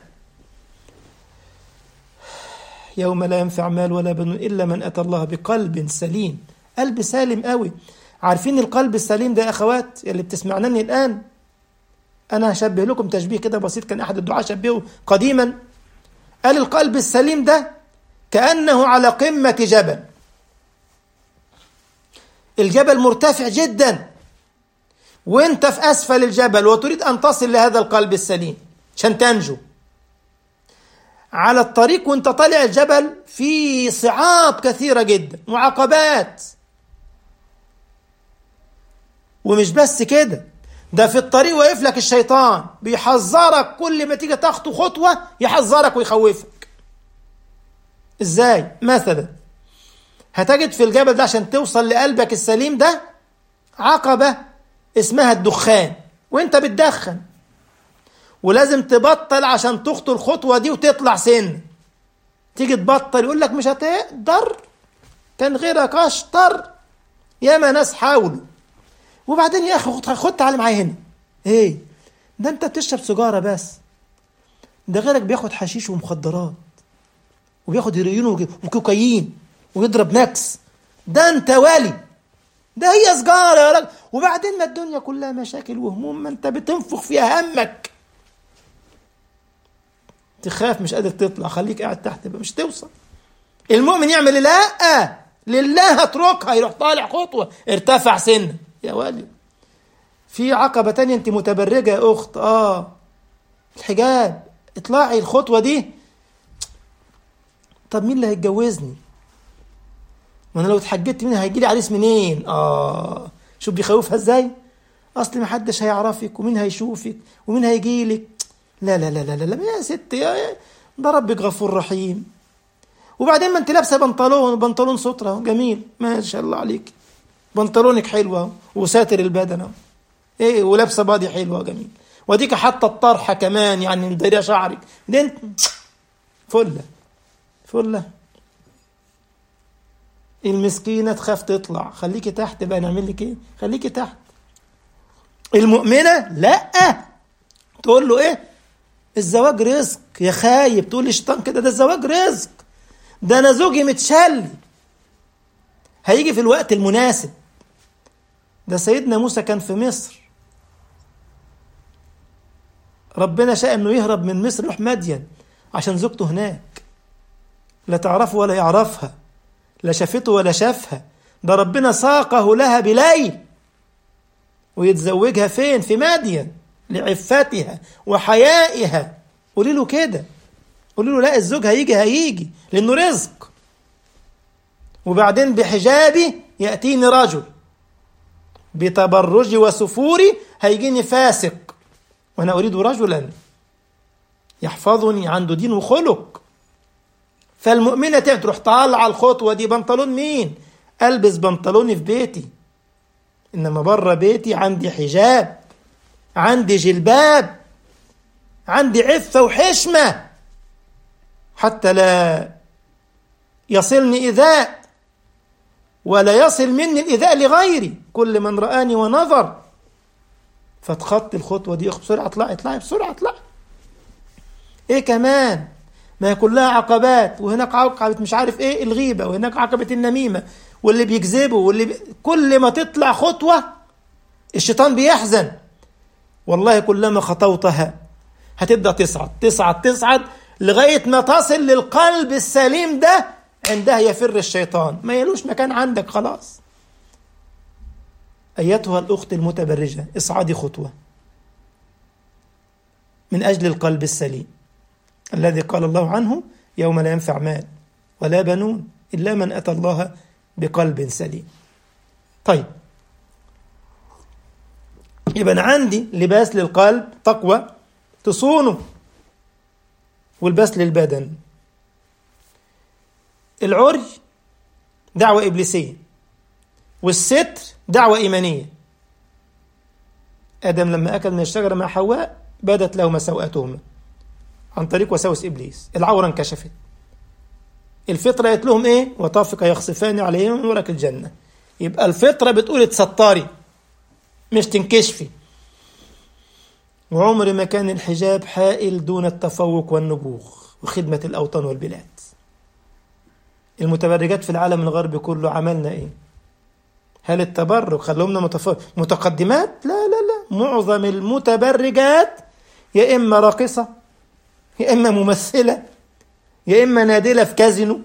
يوم لا ينفع مال ولا بنون إلا من أتى الله بقلب سليم قلب سالم قوي عارفين القلب السليم ده يا أخوات اللي بتسمعنني الآن أنا هشبه لكم تشبيه كده بسيط كان أحد الدعاة شبهه قديما قال القلب السليم ده كأنه على قمة جبل الجبل مرتفع جدا وانت في اسفل الجبل وتريد ان تصل لهذا القلب السليم عشان تنجو على الطريق وانت طالع الجبل في صعاب كثيره جدا وعقبات ومش بس كده ده في الطريق واقف لك الشيطان بيحذرك كل ما تيجي تخطو خطوه يحذرك ويخوفك ازاي مثلا هتجد في الجبل ده عشان توصل لقلبك السليم ده عقبة اسمها الدخان وانت بتدخن ولازم تبطل عشان تخطو الخطوة دي وتطلع سن تيجي تبطل يقول لك مش هتقدر كان غيرك اشطر ياما ناس حاولوا وبعدين يا اخي خد خد تعالى معايا هنا ايه ده انت بتشرب سيجاره بس ده غيرك بياخد حشيش ومخدرات وبياخد هيروين وكوكايين ويضرب نكس ده انت ولي ده هي سجارة يا راجل وبعدين ما الدنيا كلها مشاكل وهموم ما انت بتنفخ فيها همك تخاف مش قادر تطلع خليك قاعد تحت بقى مش توصل المؤمن يعمل لا لله اتركها يروح طالع خطوة ارتفع سنة يا ولي في عقبة تانية انت متبرجة يا اخت اه الحجاب اطلعي الخطوة دي طب مين اللي هيتجوزني ما انا لو اتحجبت مين هيجي لي عريس منين اه شوف بيخوفها ازاي اصل ما حدش هيعرفك ومين هيشوفك ومين هيجي لك لا لا لا لا لا يا ست يا ده ربك غفور رحيم وبعدين ما انت لابسه بنطلون بنطلون ستره جميل ما شاء الله عليك بنطلونك حلوه وساتر البدن اهو ايه ولابسه بادي حلوه جميل واديك حاطه الطرحه كمان يعني مداريه شعرك ده انت فله فله المسكينة تخاف تطلع خليكي تحت بقى نعمل لك ايه خليكي تحت المؤمنة لا تقول له ايه الزواج رزق يا خايب تقول الشيطان كده ده الزواج رزق ده انا زوجي متشلي هيجي في الوقت المناسب ده سيدنا موسى كان في مصر ربنا شاء انه يهرب من مصر يروح مدين عشان زوجته هناك لا تعرفه ولا يعرفها لا شافته ولا شافها ده ربنا ساقه لها بليل ويتزوجها فين في مدين لعفتها وحيائها قولي له كده قولي له لا الزوج هيجي هيجي لانه رزق وبعدين بحجابي يأتيني رجل بتبرجي وسفوري هيجيني فاسق وأنا أريد رجلا يحفظني عنده دين وخلق فالمؤمنة تروح طالعة الخطوة دي بنطلون مين؟ ألبس بنطلوني في بيتي إنما بره بيتي عندي حجاب عندي جلباب عندي عفة وحشمة حتى لا يصلني إيذاء ولا يصل مني الإيذاء لغيري كل من رآني ونظر فتخطي الخطوة دي بسرعة اطلعي اطلعي بسرعة اطلعي ايه كمان ما هي كلها عقبات وهناك عقبة مش عارف ايه الغيبة وهناك عقبة النميمة واللي بيكذبوا واللي بي... كل ما تطلع خطوة الشيطان بيحزن والله كلما خطوتها هتبدأ تصعد تصعد تصعد لغاية ما تصل للقلب السليم ده عندها يفر الشيطان ما يلوش مكان عندك خلاص أيتها الأخت المتبرجة اصعدي خطوة من أجل القلب السليم الذي قال الله عنه يوم لا ينفع مال ولا بنون إلا من أتى الله بقلب سليم طيب يبقى أنا عندي لباس للقلب تقوى تصونه والباس للبدن العري دعوة إبليسية والستر دعوة إيمانية آدم لما أكل من الشجرة مع حواء بدت لهما سوءاتهما عن طريق وسوس إبليس العورة انكشفت الفطرة قالت لهم إيه وطافق يخصفان عليهم من ورق الجنة يبقى الفطرة بتقول اتستري مش تنكشفي وعمر ما كان الحجاب حائل دون التفوق والنبوغ وخدمة الأوطان والبلاد المتبرجات في العالم الغربي كله عملنا إيه هل التبرج خلونا متف... متقدمات لا لا لا معظم المتبرجات يا إما راقصة يا إما ممثلة يا إما نادلة في كازينو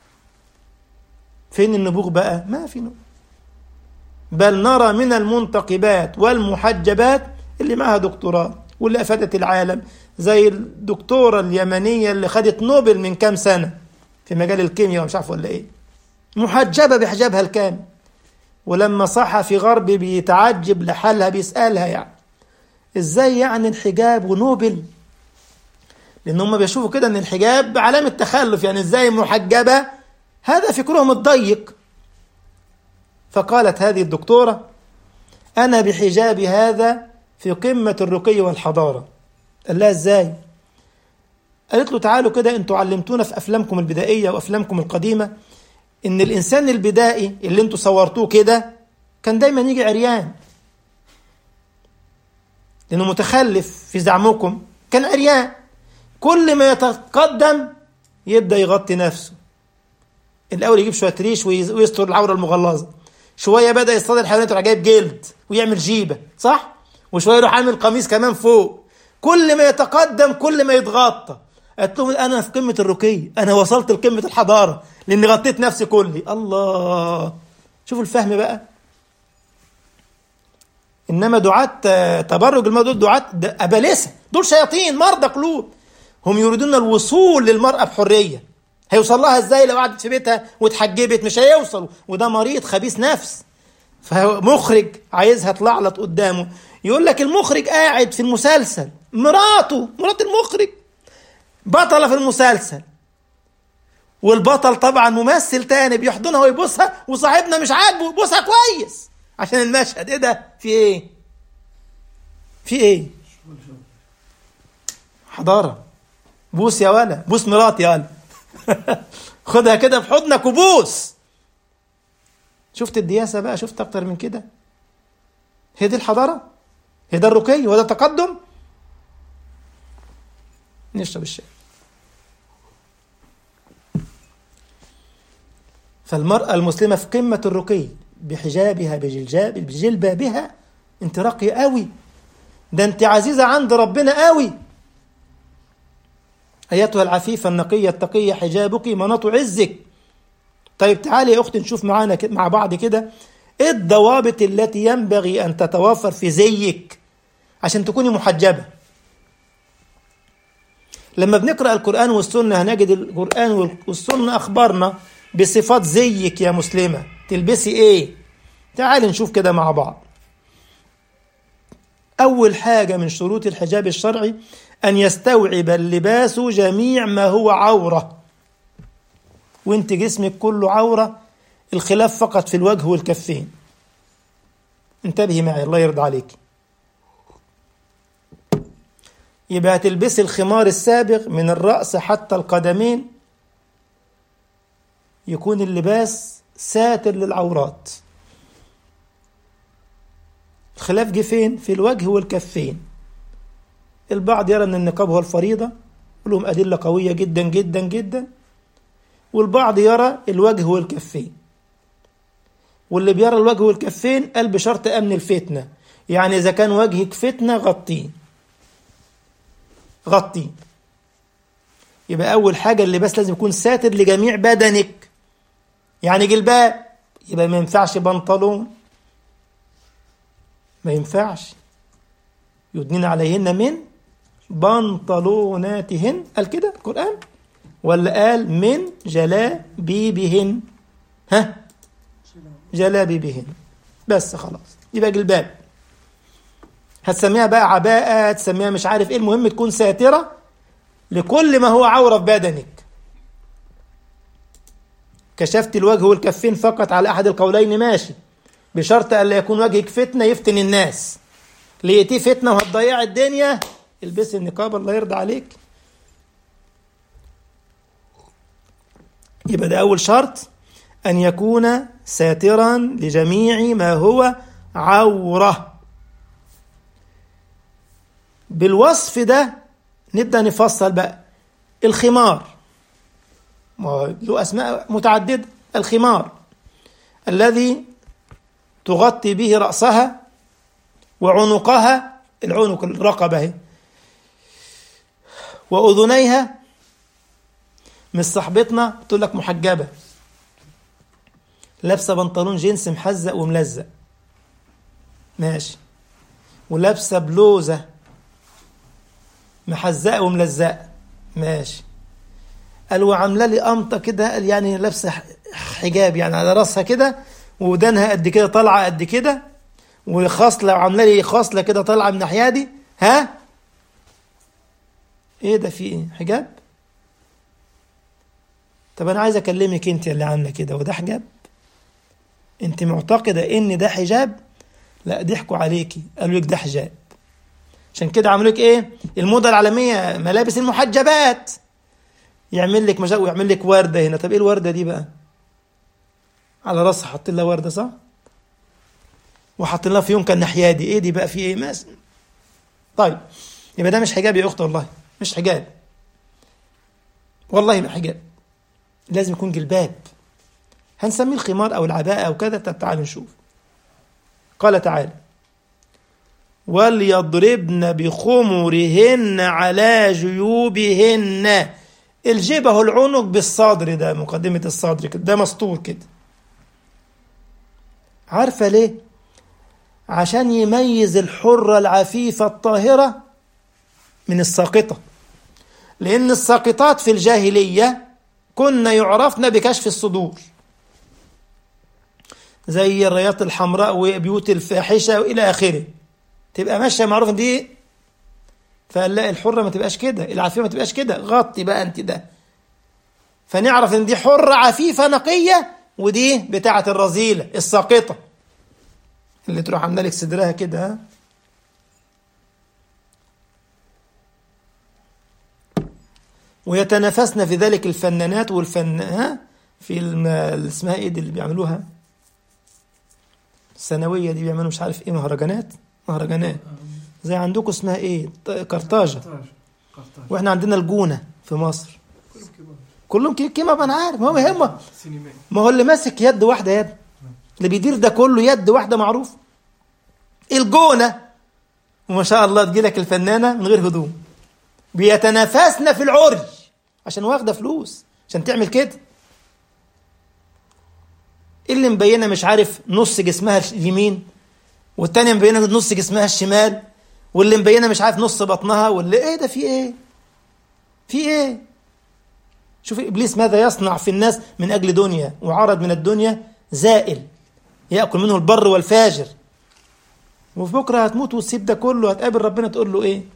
فين النبوغ بقى ما في نبوغ بل نرى من المنتقبات والمحجبات اللي معها دكتوراه واللي أفادت العالم زي الدكتورة اليمنية اللي خدت نوبل من كام سنة في مجال الكيمياء ومش عارف ولا ايه محجبة بحجابها الكامل ولما صحفي غربي بيتعجب لحالها بيسألها يعني ازاي يعني الحجاب ونوبل لان هم بيشوفوا كده ان الحجاب علامة تخلف يعني ازاي محجبة هذا فكرهم الضيق فقالت هذه الدكتورة أنا بحجابي هذا في قمة الرقي والحضارة قال لها ازاي قالت له تعالوا كده انتوا علمتونا في افلامكم البدائيه وافلامكم القديمه ان الانسان البدائي اللي انتوا صورتوه كده كان دايما يجي عريان لانه متخلف في زعمكم كان عريان كل ما يتقدم يبدا يغطي نفسه الاول يجيب شويه ريش ويستر العوره المغلظه شويه بدا يصطاد الحيوانات وراح جايب جلد ويعمل جيبه صح وشويه يروح عامل قميص كمان فوق كل ما يتقدم كل ما يتغطى قلت لهم انا في قمه الرقي انا وصلت لقمه الحضاره لاني غطيت نفسي كلي الله شوفوا الفهم بقى انما دعاة تبرج المرأة دول دعاة ابالسه دول شياطين مرضى قلوب هم يريدون الوصول للمرأة بحرية هيوصل لها ازاي لو قعدت في بيتها واتحجبت مش هيوصل وده مريض خبيث نفس فمخرج عايزها تلعلط قدامه يقول لك المخرج قاعد في المسلسل مراته مرات المخرج بطلة في المسلسل والبطل طبعا ممثل تاني بيحضنها ويبوسها وصاحبنا مش عاجبه يبوسها كويس عشان المشهد ايه ده في ايه في ايه حضارة بوس يا ولا بوس مراتي يا ولا خدها كده في حضنك وبوس شفت الدياسة بقى شفت اكتر من كده هي دي الحضارة هي ده الرقي وده التقدم نشرب الشاي فالمرأة المسلمة في قمة الرقي بحجابها بجلجاب بجلبابها انت راقية قوي ده انت عزيزة عند ربنا قوي أيتها العفيفة النقية التقية حجابك مناط عزك طيب تعالي يا أختي نشوف معانا مع بعض كده ايه الضوابط التي ينبغي أن تتوفر في زيك عشان تكوني محجبة لما بنقرأ القرآن والسنة هنجد القرآن والسنة أخبارنا بصفات زيك يا مسلمة تلبسي ايه تعال نشوف كده مع بعض أول حاجة من شروط الحجاب الشرعي أن يستوعب اللباس جميع ما هو عورة وانت جسمك كله عورة الخلاف فقط في الوجه والكفين انتبهي معي الله يرضى عليك يبقى هتلبسي الخمار السابغ من الرأس حتى القدمين يكون اللباس ساتر للعورات الخلاف جه فين؟ في الوجه والكفين البعض يرى ان النقاب هو الفريضة ولهم أدلة قوية جدا جدا جدا والبعض يرى الوجه والكفين واللي بيرى الوجه والكفين قال بشرط أمن الفتنة يعني إذا كان وجهك فتنة غطيه غطيه يبقى أول حاجة اللباس لازم يكون ساتر لجميع بدنك يعني جلباب يبقى ما ينفعش بنطلون ما ينفعش يدنين عليهن من بنطلوناتهن قال كده القرآن ولا قال من جلابيبهن ها جلابيبهن بس خلاص يبقى جلباب هتسميها بقى عباءة تسميها مش عارف ايه المهم تكون ساترة لكل ما هو عورة في بدنك كشفت الوجه والكفين فقط على أحد القولين ماشي بشرط ألا يكون وجهك فتنة يفتن الناس لقيتيه فتنة وهتضيع الدنيا البسي النقاب الله يرضى عليك يبقى ده أول شرط أن يكون ساترا لجميع ما هو عورة بالوصف ده نبدأ نفصل بقى الخمار له أسماء متعددة الخمار الذي تغطي به رأسها وعنقها العنق الرقبة هي وأذنيها مش صاحبتنا تقول لك محجبة لابسة بنطلون جينز محزق وملزق ماشي ولابسة بلوزة محزقة وملزقة ماشي قال وعاملة لي قمطة كده قال يعني لابسة حجاب يعني على راسها كده ودانها قد كده طالعة قد كده وخصلة وعاملة لي خصلة كده طالعة من الناحية دي ها ايه ده في ايه حجاب طب انا عايز اكلمك انت اللي عامله كده وده حجاب انت معتقده ان ده حجاب لا ضحكوا عليكي قالوا لك ده حجاب عشان كده عملوا لك ايه الموضه العالميه ملابس المحجبات يعمل لك مجال ويعمل لك ورده هنا طب ايه الورده دي بقى على راسها حاطين لها ورده صح وحاطين لها فيونكه الناحيه دي ايه دي بقى في ايه ماس طيب يبقى ده مش حجاب يا اخت والله مش حجاب والله ما حجاب لازم يكون جلباب هنسميه الخمار او العباءه او كذا طب تعالوا نشوف قال تعالى وليضربن بخمرهن على جيوبهن الجيب اهو العنق بالصدر ده مقدمه الصدر كده ده مسطور كده عارفه ليه عشان يميز الحره العفيفه الطاهره من الساقطه لان الساقطات في الجاهليه كنا يعرفن بكشف الصدور زي الرياض الحمراء وبيوت الفاحشه والى اخره تبقى ماشيه معروف دي فقال لا الحره ما تبقاش كده العفيفه ما تبقاش كده غطي بقى انت ده فنعرف ان دي حره عفيفه نقيه ودي بتاعه الرذيله الساقطه اللي تروح عامله لك صدرها كده ها ويتنافسن في ذلك الفنانات والفن ها في الم... اسمها ايه دي اللي بيعملوها الثانويه دي بيعملوا مش عارف ايه مهرجانات مهرجانات زي عندكم اسمها ايه قرطاجه واحنا عندنا الجونه في مصر كلهم كيما ما انا عارف ما هو هم ما هو اللي ماسك يد واحده يد اللي بيدير ده كله يد واحده معروف الجونه وما شاء الله تجيلك الفنانه من غير هدوم بيتنافسن في العري عشان واخده فلوس عشان تعمل كده اللي مبينه مش عارف نص جسمها اليمين والتانية مبينه نص جسمها الشمال واللي مبينه مش عارف نص بطنها واللي ايه ده في ايه في ايه شوف ابليس ماذا يصنع في الناس من اجل دنيا وعرض من الدنيا زائل ياكل منه البر والفاجر وفي بكره هتموت وتسيب ده كله هتقابل ربنا تقول له ايه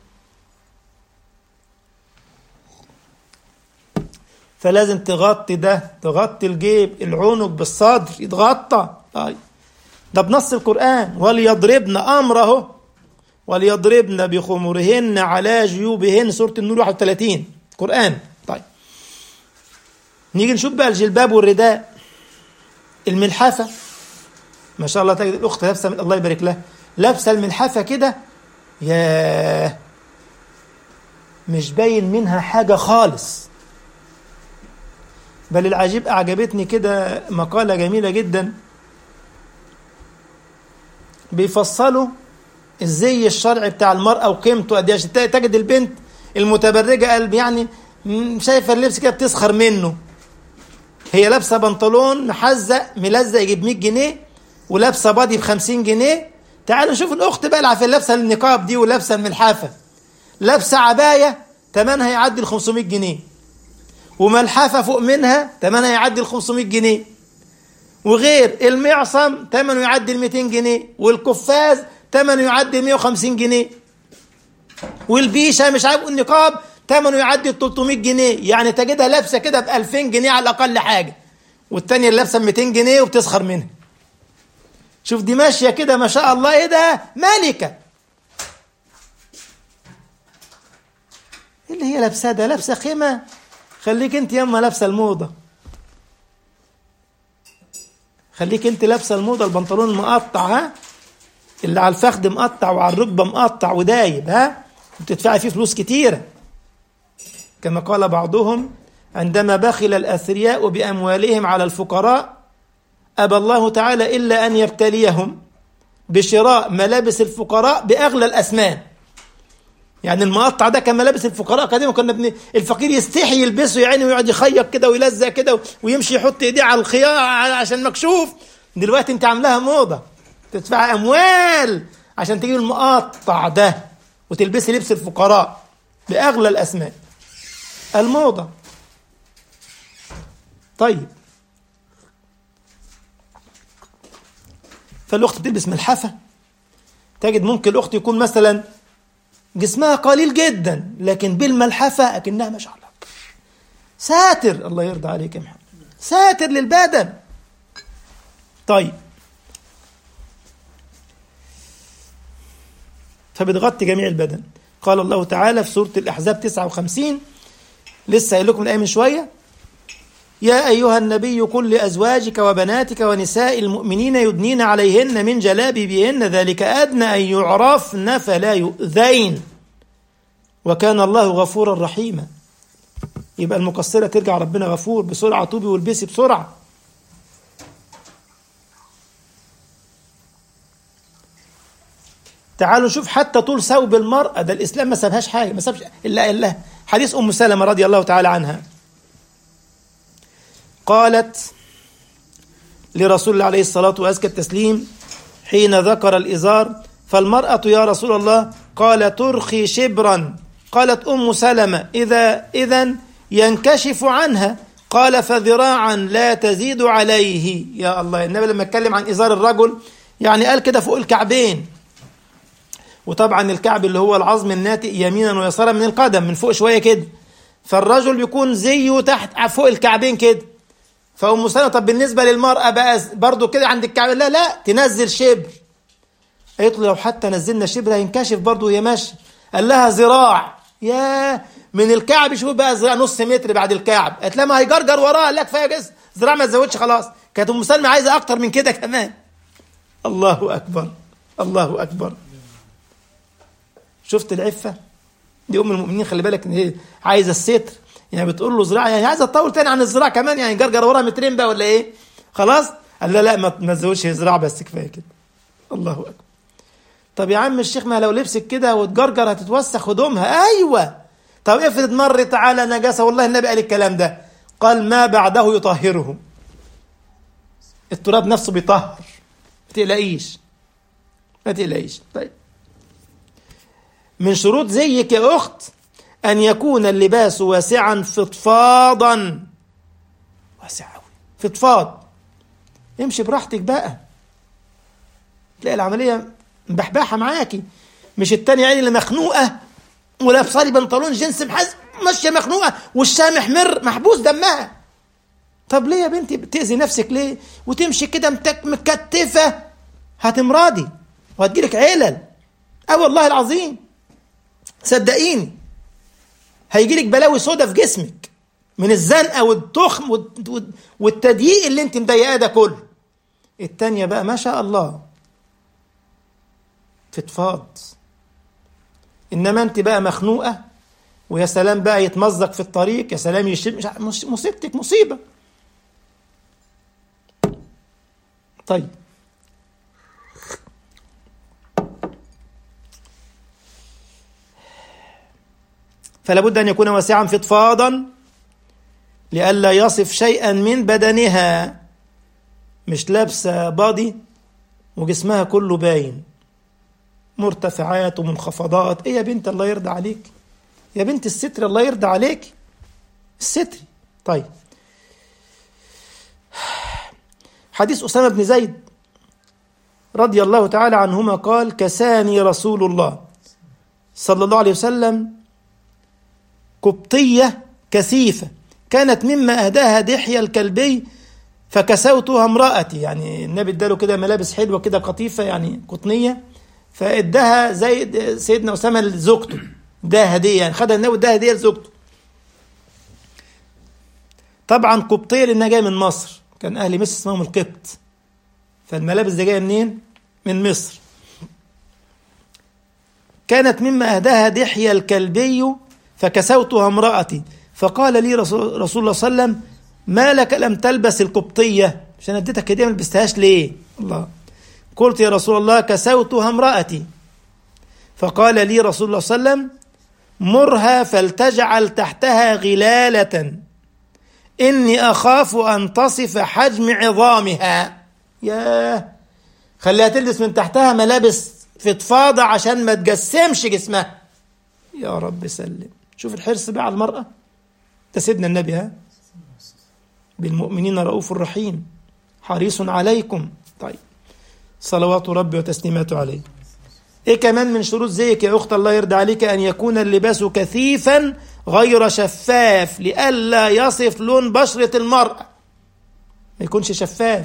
فلازم تغطي ده تغطي الجيب العنق بالصدر يتغطى طيب ده بنص القرآن وليضربن أمره وليضربن بخمرهن على جيوبهن سورة النور 31 قرآن طيب نيجي نشوف بقى الجلباب والرداء الملحفة ما شاء الله تجد الأخت لابسة الله يبارك لها لابسة الملحفة كده ياه مش باين منها حاجة خالص بل العجيب أعجبتني كده مقالة جميلة جدا بيفصلوا الزي الشرعي بتاع المرأة وقيمته قد ايه عشان تجد البنت المتبرجة قلب يعني شايفة اللبس كده بتسخر منه هي لابسة بنطلون محزق ملزق يجيب 100 جنيه ولابسة بادي ب 50 جنيه تعالوا نشوف الأخت بقى اللي لابسة النقاب دي ولابسة الملحافة لابسة عباية تمنها يعدي ال 500 جنيه وملحفة فوق منها تمنها يعدي ال 500 جنيه وغير المعصم ثمنه يعدي ال 200 جنيه والقفاز ثمنه يعدي 150 جنيه والبيشه مش عارف النقاب ثمنه يعدي ال 300 جنيه يعني تجدها لابسه كده ب 2000 جنيه على الاقل حاجه والثانيه اللي لابسه ب 200 جنيه وبتسخر منها شوف دي ماشيه كده ما شاء الله ايه ده ملكه اللي هي لابسه ده لابسه خيمه خليك انت ياما لابسه الموضه خليك انت لابسه الموضه البنطلون مقطع ها اللي على الفخذ مقطع وعلى الركبه مقطع ودايب ها بتدفعي فيه فلوس كتيره كما قال بعضهم عندما بخل الاثرياء باموالهم على الفقراء ابى الله تعالى الا ان يبتليهم بشراء ملابس الفقراء باغلى الاثمان يعني المقطع ده كان ملابس الفقراء قديما كنا بن... الفقير يستحي يلبسه يعني ويقعد يخيط كده ويلزق كده ويمشي يحط ايديه على الخيار عشان مكشوف دلوقتي انت عاملاها موضه تدفع اموال عشان تجيب المقطع ده وتلبسي لبس الفقراء باغلى الاسماء الموضه طيب فالاخت بتلبس ملحفه تجد ممكن الاخت يكون مثلا جسمها قليل جدا لكن بالملحفة أكنها ما شاء الله ساتر الله يرضى عليك يا محمد ساتر للبدن طيب فبتغطي جميع البدن قال الله تعالى في سورة الأحزاب 59 لسه قايل لكم الآية من شوية يا أيها النبي قل لأزواجك وبناتك ونساء المؤمنين يدنين عليهن من جلابيبهن ذلك أدنى أن يعرفن فلا يؤذين وكان الله غفورا رحيما يبقى المقصرة ترجع ربنا غفور بسرعة طوبي والبسي بسرعة تعالوا نشوف حتى طول ثوب المرأة ده الإسلام ما سابهاش حاجة ما سابش إلا إلا حديث أم سلمة رضي الله تعالى عنها قالت لرسول الله عليه الصلاة وأزكى التسليم حين ذكر الإزار فالمرأة يا رسول الله قال ترخي شبرا قالت أم سلمة إذا إذا ينكشف عنها قال فذراعا لا تزيد عليه يا الله النبي لما اتكلم عن إزار الرجل يعني قال كده فوق الكعبين وطبعا الكعب اللي هو العظم الناتئ يمينا ويسارا من القدم من فوق شوية كده فالرجل بيكون زيه تحت فوق الكعبين كده فأم سلمة طب بالنسبة للمرأة بقى برضو كده عند الكعب لا لا تنزل شبر قالت له لو حتى نزلنا شبر هينكشف برضو وهي ماشية قال لها ذراع يا من الكعب شوف بقى ذراع نص متر بعد الكعب قالت لها ما هيجرجر وراه قال لك كفايه جسم ذراع ما تزودش خلاص كانت ام سلمى عايزه اكتر من كده كمان الله اكبر الله اكبر شفت العفه دي ام المؤمنين خلي بالك ان هي عايزه الستر يعني بتقول له ذراع يعني عايزه تطول تاني عن الذراع كمان يعني جرجر وراها مترين بقى ولا ايه خلاص قال لا لا ما تزودش ذراع بس كفايه كده الله اكبر طب يا عم الشيخ ما لو لبسك كده وتجرجر هتتوسخ هدومها ايوه طب افرض مرت على نجاسه والله النبي قال الكلام ده قال ما بعده يطهره التراب نفسه بيطهر ما تقلقيش ما تقلقيش طيب من شروط زيك يا اخت أن يكون اللباس واسعا فضفاضا واسع أوي فضفاض امشي براحتك بقى تلاقي العملية مبحبحة معاكي مش التانية عيني اللي مخنوقة ولابسه لي بنطلون جينز محز ماشية مخنوقة وشها محمر محبوس دمها طب ليه يا بنتي بتأذي نفسك ليه وتمشي كده متك مكتفة هتمرضي وهتجيلك علل اه والله العظيم صدقيني هيجيلك بلاوي سودا في جسمك من الزنقة والتخم والتضييق اللي انت مضايقاه ده كله التانية بقى ما شاء الله فضفاض انما انت بقى مخنوقة ويا سلام بقى يتمزق في الطريق يا سلام يشم مش مصيبتك مصيبة طيب فلا بد أن يكون واسعا فضفاضا لئلا يصف شيئا من بدنها مش لابسة باضي وجسمها كله باين مرتفعات ومنخفضات ايه يا بنت الله يرضى عليك يا بنت الستر الله يرضى عليك الستر طيب حديث أسامة بن زيد رضي الله تعالى عنهما قال كساني رسول الله صلى الله عليه وسلم قبطية كثيفة كانت مما أهداها دحية الكلبي فكسوتها امرأتي يعني النبي اداله كده ملابس حلوة كده قطيفة يعني قطنية فاداها زي سيدنا أسامة لزوجته ده هدية يعني خدها النبي ده هدية لزوجته طبعا قبطية لأنها جاية من مصر كان أهل مصر اسمهم القبط فالملابس دي جاية منين؟ من مصر كانت مما أهداها دحية الكلبي فكسوتها امرأتي فقال لي رسول, رسول الله صلى الله عليه وسلم ما لك لم تلبس القبطية عشان اديتك هدية ما لبستهاش ليه الله قلت يا رسول الله كسوتها امرأتي فقال لي رسول الله صلى الله عليه وسلم مرها فلتجعل تحتها غلالة إني أخاف أن تصف حجم عظامها ياه خليها تلبس من تحتها ملابس فضفاضة عشان ما تجسمش جسمها يا رب سلم شوف الحرص بقى على المرأة ده سيدنا النبي ها بالمؤمنين رؤوف رحيم حريص عليكم طيب صلوات ربي وتسليماته عليه ايه كمان من شروط زيك يا اخت الله يرضى عليك ان يكون اللباس كثيفا غير شفاف لئلا يصف لون بشرة المرأة ما يكونش شفاف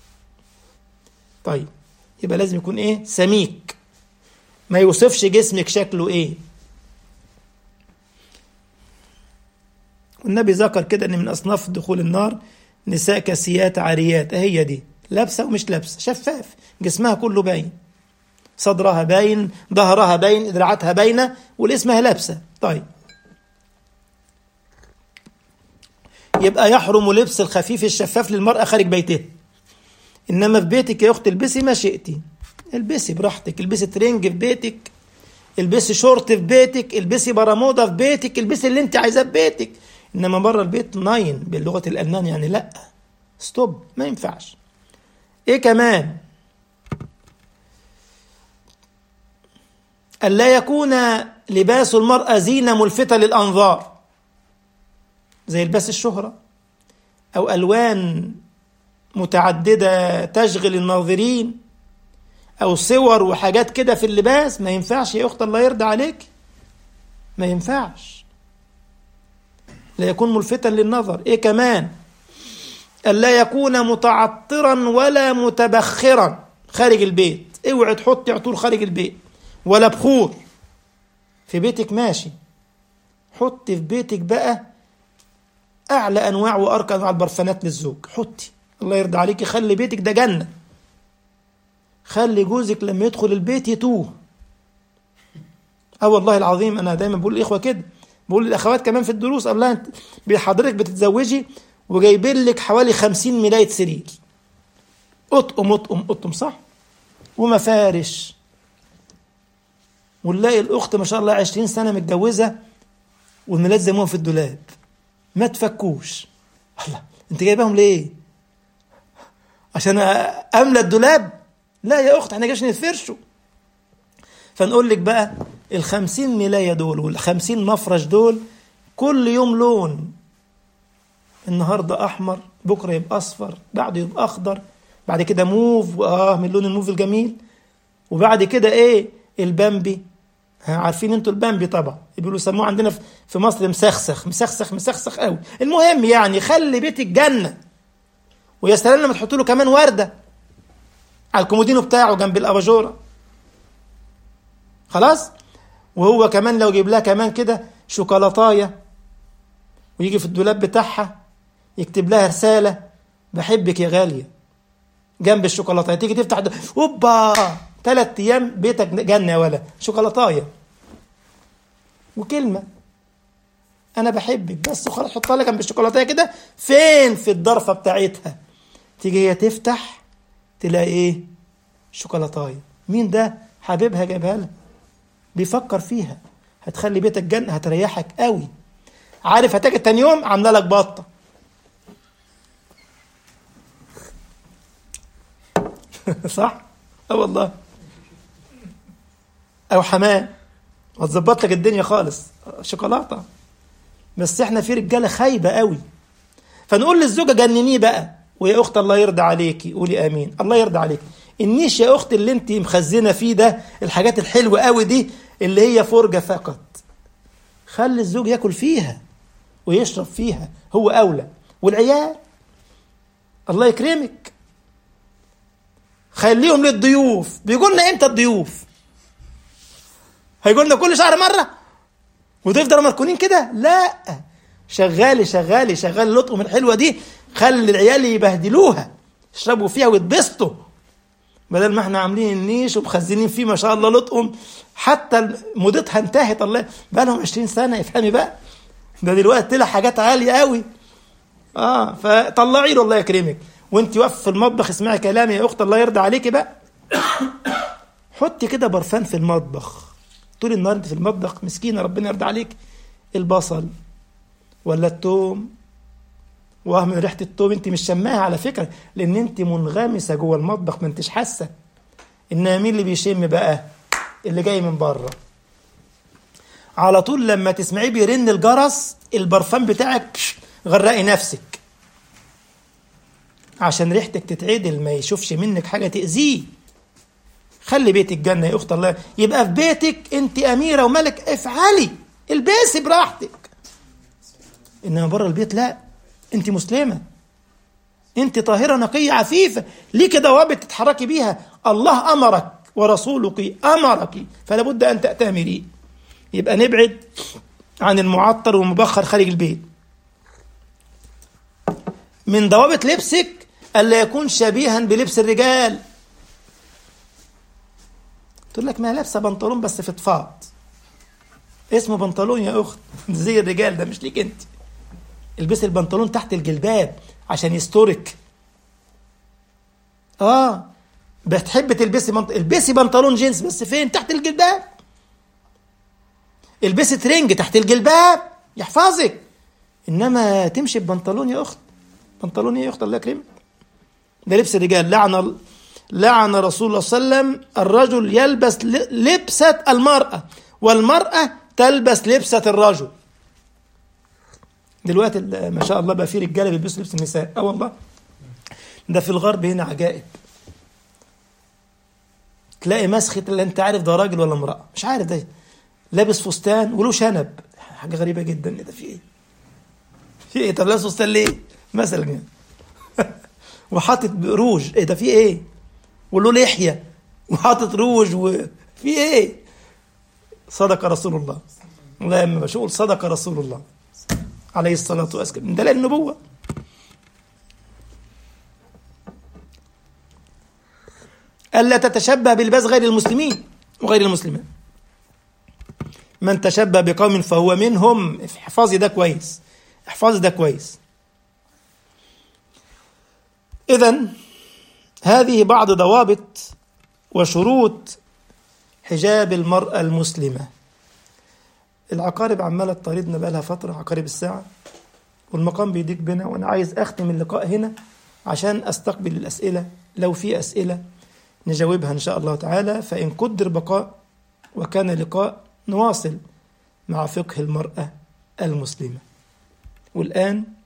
طيب يبقى لازم يكون ايه سميك ما يوصفش جسمك شكله ايه والنبي ذكر كده ان من اصناف دخول النار نساء كاسيات عاريات هي دي لابسه ومش لابسه شفاف جسمها كله باين صدرها باين ظهرها باين دراعاتها باينه والاسمها لابسه طيب يبقى يحرم لبس الخفيف الشفاف للمرأة خارج بيتها إنما في بيتك يا أخت البسي ما شئتي البسي براحتك البسي ترنج في بيتك البسي شورت في بيتك البسي برمودا في بيتك البسي اللي انت عايزاه في بيتك انما بره البيت ناين باللغه الالمان يعني لا ستوب ما ينفعش ايه كمان ألا يكون لباس المرأة زينة ملفتة للأنظار زي لباس الشهرة أو ألوان متعددة تشغل الناظرين أو صور وحاجات كده في اللباس ما ينفعش يا أخت الله يرضى عليك ما ينفعش لا يكون ملفتا للنظر إيه كمان ألا يكون متعطرا ولا متبخرا خارج البيت اوعي تحطي عطور خارج البيت ولا بخور في بيتك ماشي حطي في بيتك بقى اعلى انواع وارقى انواع البرفانات للزوج حطي الله يرضى عليكي خلي بيتك ده جنه خلي جوزك لما يدخل البيت يتوه اه والله العظيم انا دايما بقول للاخوه كده بقول للاخوات كمان في الدروس اقول لها انت حضرتك بتتزوجي وجايبين لك حوالي 50 ملايه سرير اطقم اطقم اطقم صح ومفارش ونلاقي الاخت ما شاء الله 20 سنه متجوزه والملايات زي ما في الدولاب ما تفكوش الله انت جايباهم ليه عشان املى الدولاب لا يا اخت احنا جايش نتفرشوا فنقول لك بقى الخمسين ملاية دول والخمسين مفرش دول كل يوم لون النهاردة أحمر بكرة يبقى أصفر بعده يبقى أخضر بعد كده موف آه من لون الموف الجميل وبعد كده إيه البامبي ها عارفين انتوا البامبي طبعا بيقولوا سموه عندنا في مصر مسخسخ مسخسخ مسخسخ قوي المهم يعني خلي بيت الجنة ويا سلام لما تحط له كمان وردة على الكومودينو بتاعه جنب الأباجورة خلاص وهو كمان لو جيب لها كمان كده شوكولاتايه ويجي في الدولاب بتاعها يكتب لها رسالة بحبك يا غالية جنب الشوكولاتايه تيجي تفتح ده اوبا ثلاث ايام بيتك جنة يا ولا شوكولاتايه وكلمة انا بحبك بس خلاص حطها لها جنب الشوكولاتايه كده فين في الضرفة بتاعتها تيجي هي تفتح تلاقي ايه شوكولاتايه مين ده حبيبها جايبها لها بيفكر فيها هتخلي بيتك جنة هتريحك قوي عارف هتاجي تاني يوم عامله لك بطه صح اه والله او حمام هتظبط لك الدنيا خالص شوكولاته بس احنا في رجاله خايبه قوي فنقول للزوجه جننيه بقى ويا اخت الله يرضى عليكي قولي امين الله يرضى عليك النيش يا اخت اللي انت مخزنه فيه ده الحاجات الحلوه قوي دي اللي هي فرجه فقط خلي الزوج ياكل فيها ويشرب فيها هو اولى والعيال الله يكرمك خليهم للضيوف بيقول لنا امتى الضيوف هيقول لنا كل شهر مره وتفضلوا مركونين كده لا شغالي شغالي شغالي اللطقم الحلوه دي خلي العيال يبهدلوها يشربوا فيها ويتبسطوا بدل ما احنا عاملين النيش ومخزنين فيه ما شاء الله لطقم حتى مدتها انتهت الله بقى لهم 20 سنه افهمي بقى ده دلوقتي طلع حاجات عاليه قوي اه فطلعي له الله يكرمك وانت واقفه في المطبخ اسمعي كلامي يا اخت الله يرضى عليكي بقى حطي كده برفان في المطبخ طول النهار انت في المطبخ مسكينه ربنا يرضى عليك البصل ولا التوم واه من ريحه التوم انت مش شماها على فكره لان انت منغمسه جوه المطبخ ما انتش حاسه انها مين اللي بيشم بقى اللي جاي من بره على طول لما تسمعيه بيرن الجرس البرفان بتاعك غرقي نفسك عشان ريحتك تتعدل ما يشوفش منك حاجه تاذيه خلي بيتك جنه يا اخت الله يبقى في بيتك انت اميره وملك افعلي البسي براحتك انما بره البيت لا انت مسلمه انت طاهره نقيه عفيفه ليك ضوابط تتحركي بيها الله امرك ورسولك امرك فلا بد ان تاتمري يبقى نبعد عن المعطر والمبخر خارج البيت من ضوابط لبسك الا يكون شبيها بلبس الرجال تقول لك ما لابسه بنطلون بس فضفاض اسمه بنطلون يا اخت زي الرجال ده مش ليك انت البسي البنطلون تحت الجلباب عشان يسترك اه بتحب تلبسي منط... البسي بنطلون جينز بس فين تحت الجلباب البسي ترنج تحت الجلباب يحفظك انما تمشي ببنطلون يا اخت بنطلون ايه يا اخت الله يكرمك ده لبس الرجال لعن لعن رسول الله صلى الله عليه وسلم الرجل يلبس لبسة المرأة والمرأة تلبس لبسة الرجل دلوقتي ما شاء الله بقى في رجاله بيلبسوا لبس النساء اه والله ده في الغرب هنا عجائب تلاقي مسخة اللي انت عارف ده راجل ولا امرأة مش عارف ده لابس فستان وله شنب حاجة غريبة جدا ده في ايه في ايه طب لابس فستان ليه مثلا يعني وحاطط روج ايه ده في ايه وله لحية وحاطط روج وفي ايه صدق رسول الله والله لما بشوف صدق رسول الله عليه الصلاة والسلام من دلائل النبوة ألا تتشبه بلباس غير المسلمين وغير المسلمين من تشبه بقوم فهو منهم احفظي ده كويس احفظي ده كويس إذا هذه بعض ضوابط وشروط حجاب المرأة المسلمة العقارب عمالة تطاردنا بقى لها فترة عقارب الساعة والمقام بيضيق بنا وأنا عايز أختم اللقاء هنا عشان أستقبل الأسئلة لو في أسئلة نجاوبها إن شاء الله تعالى فإن قدر بقاء وكان لقاء نواصل مع فقه المرأة المسلمة والآن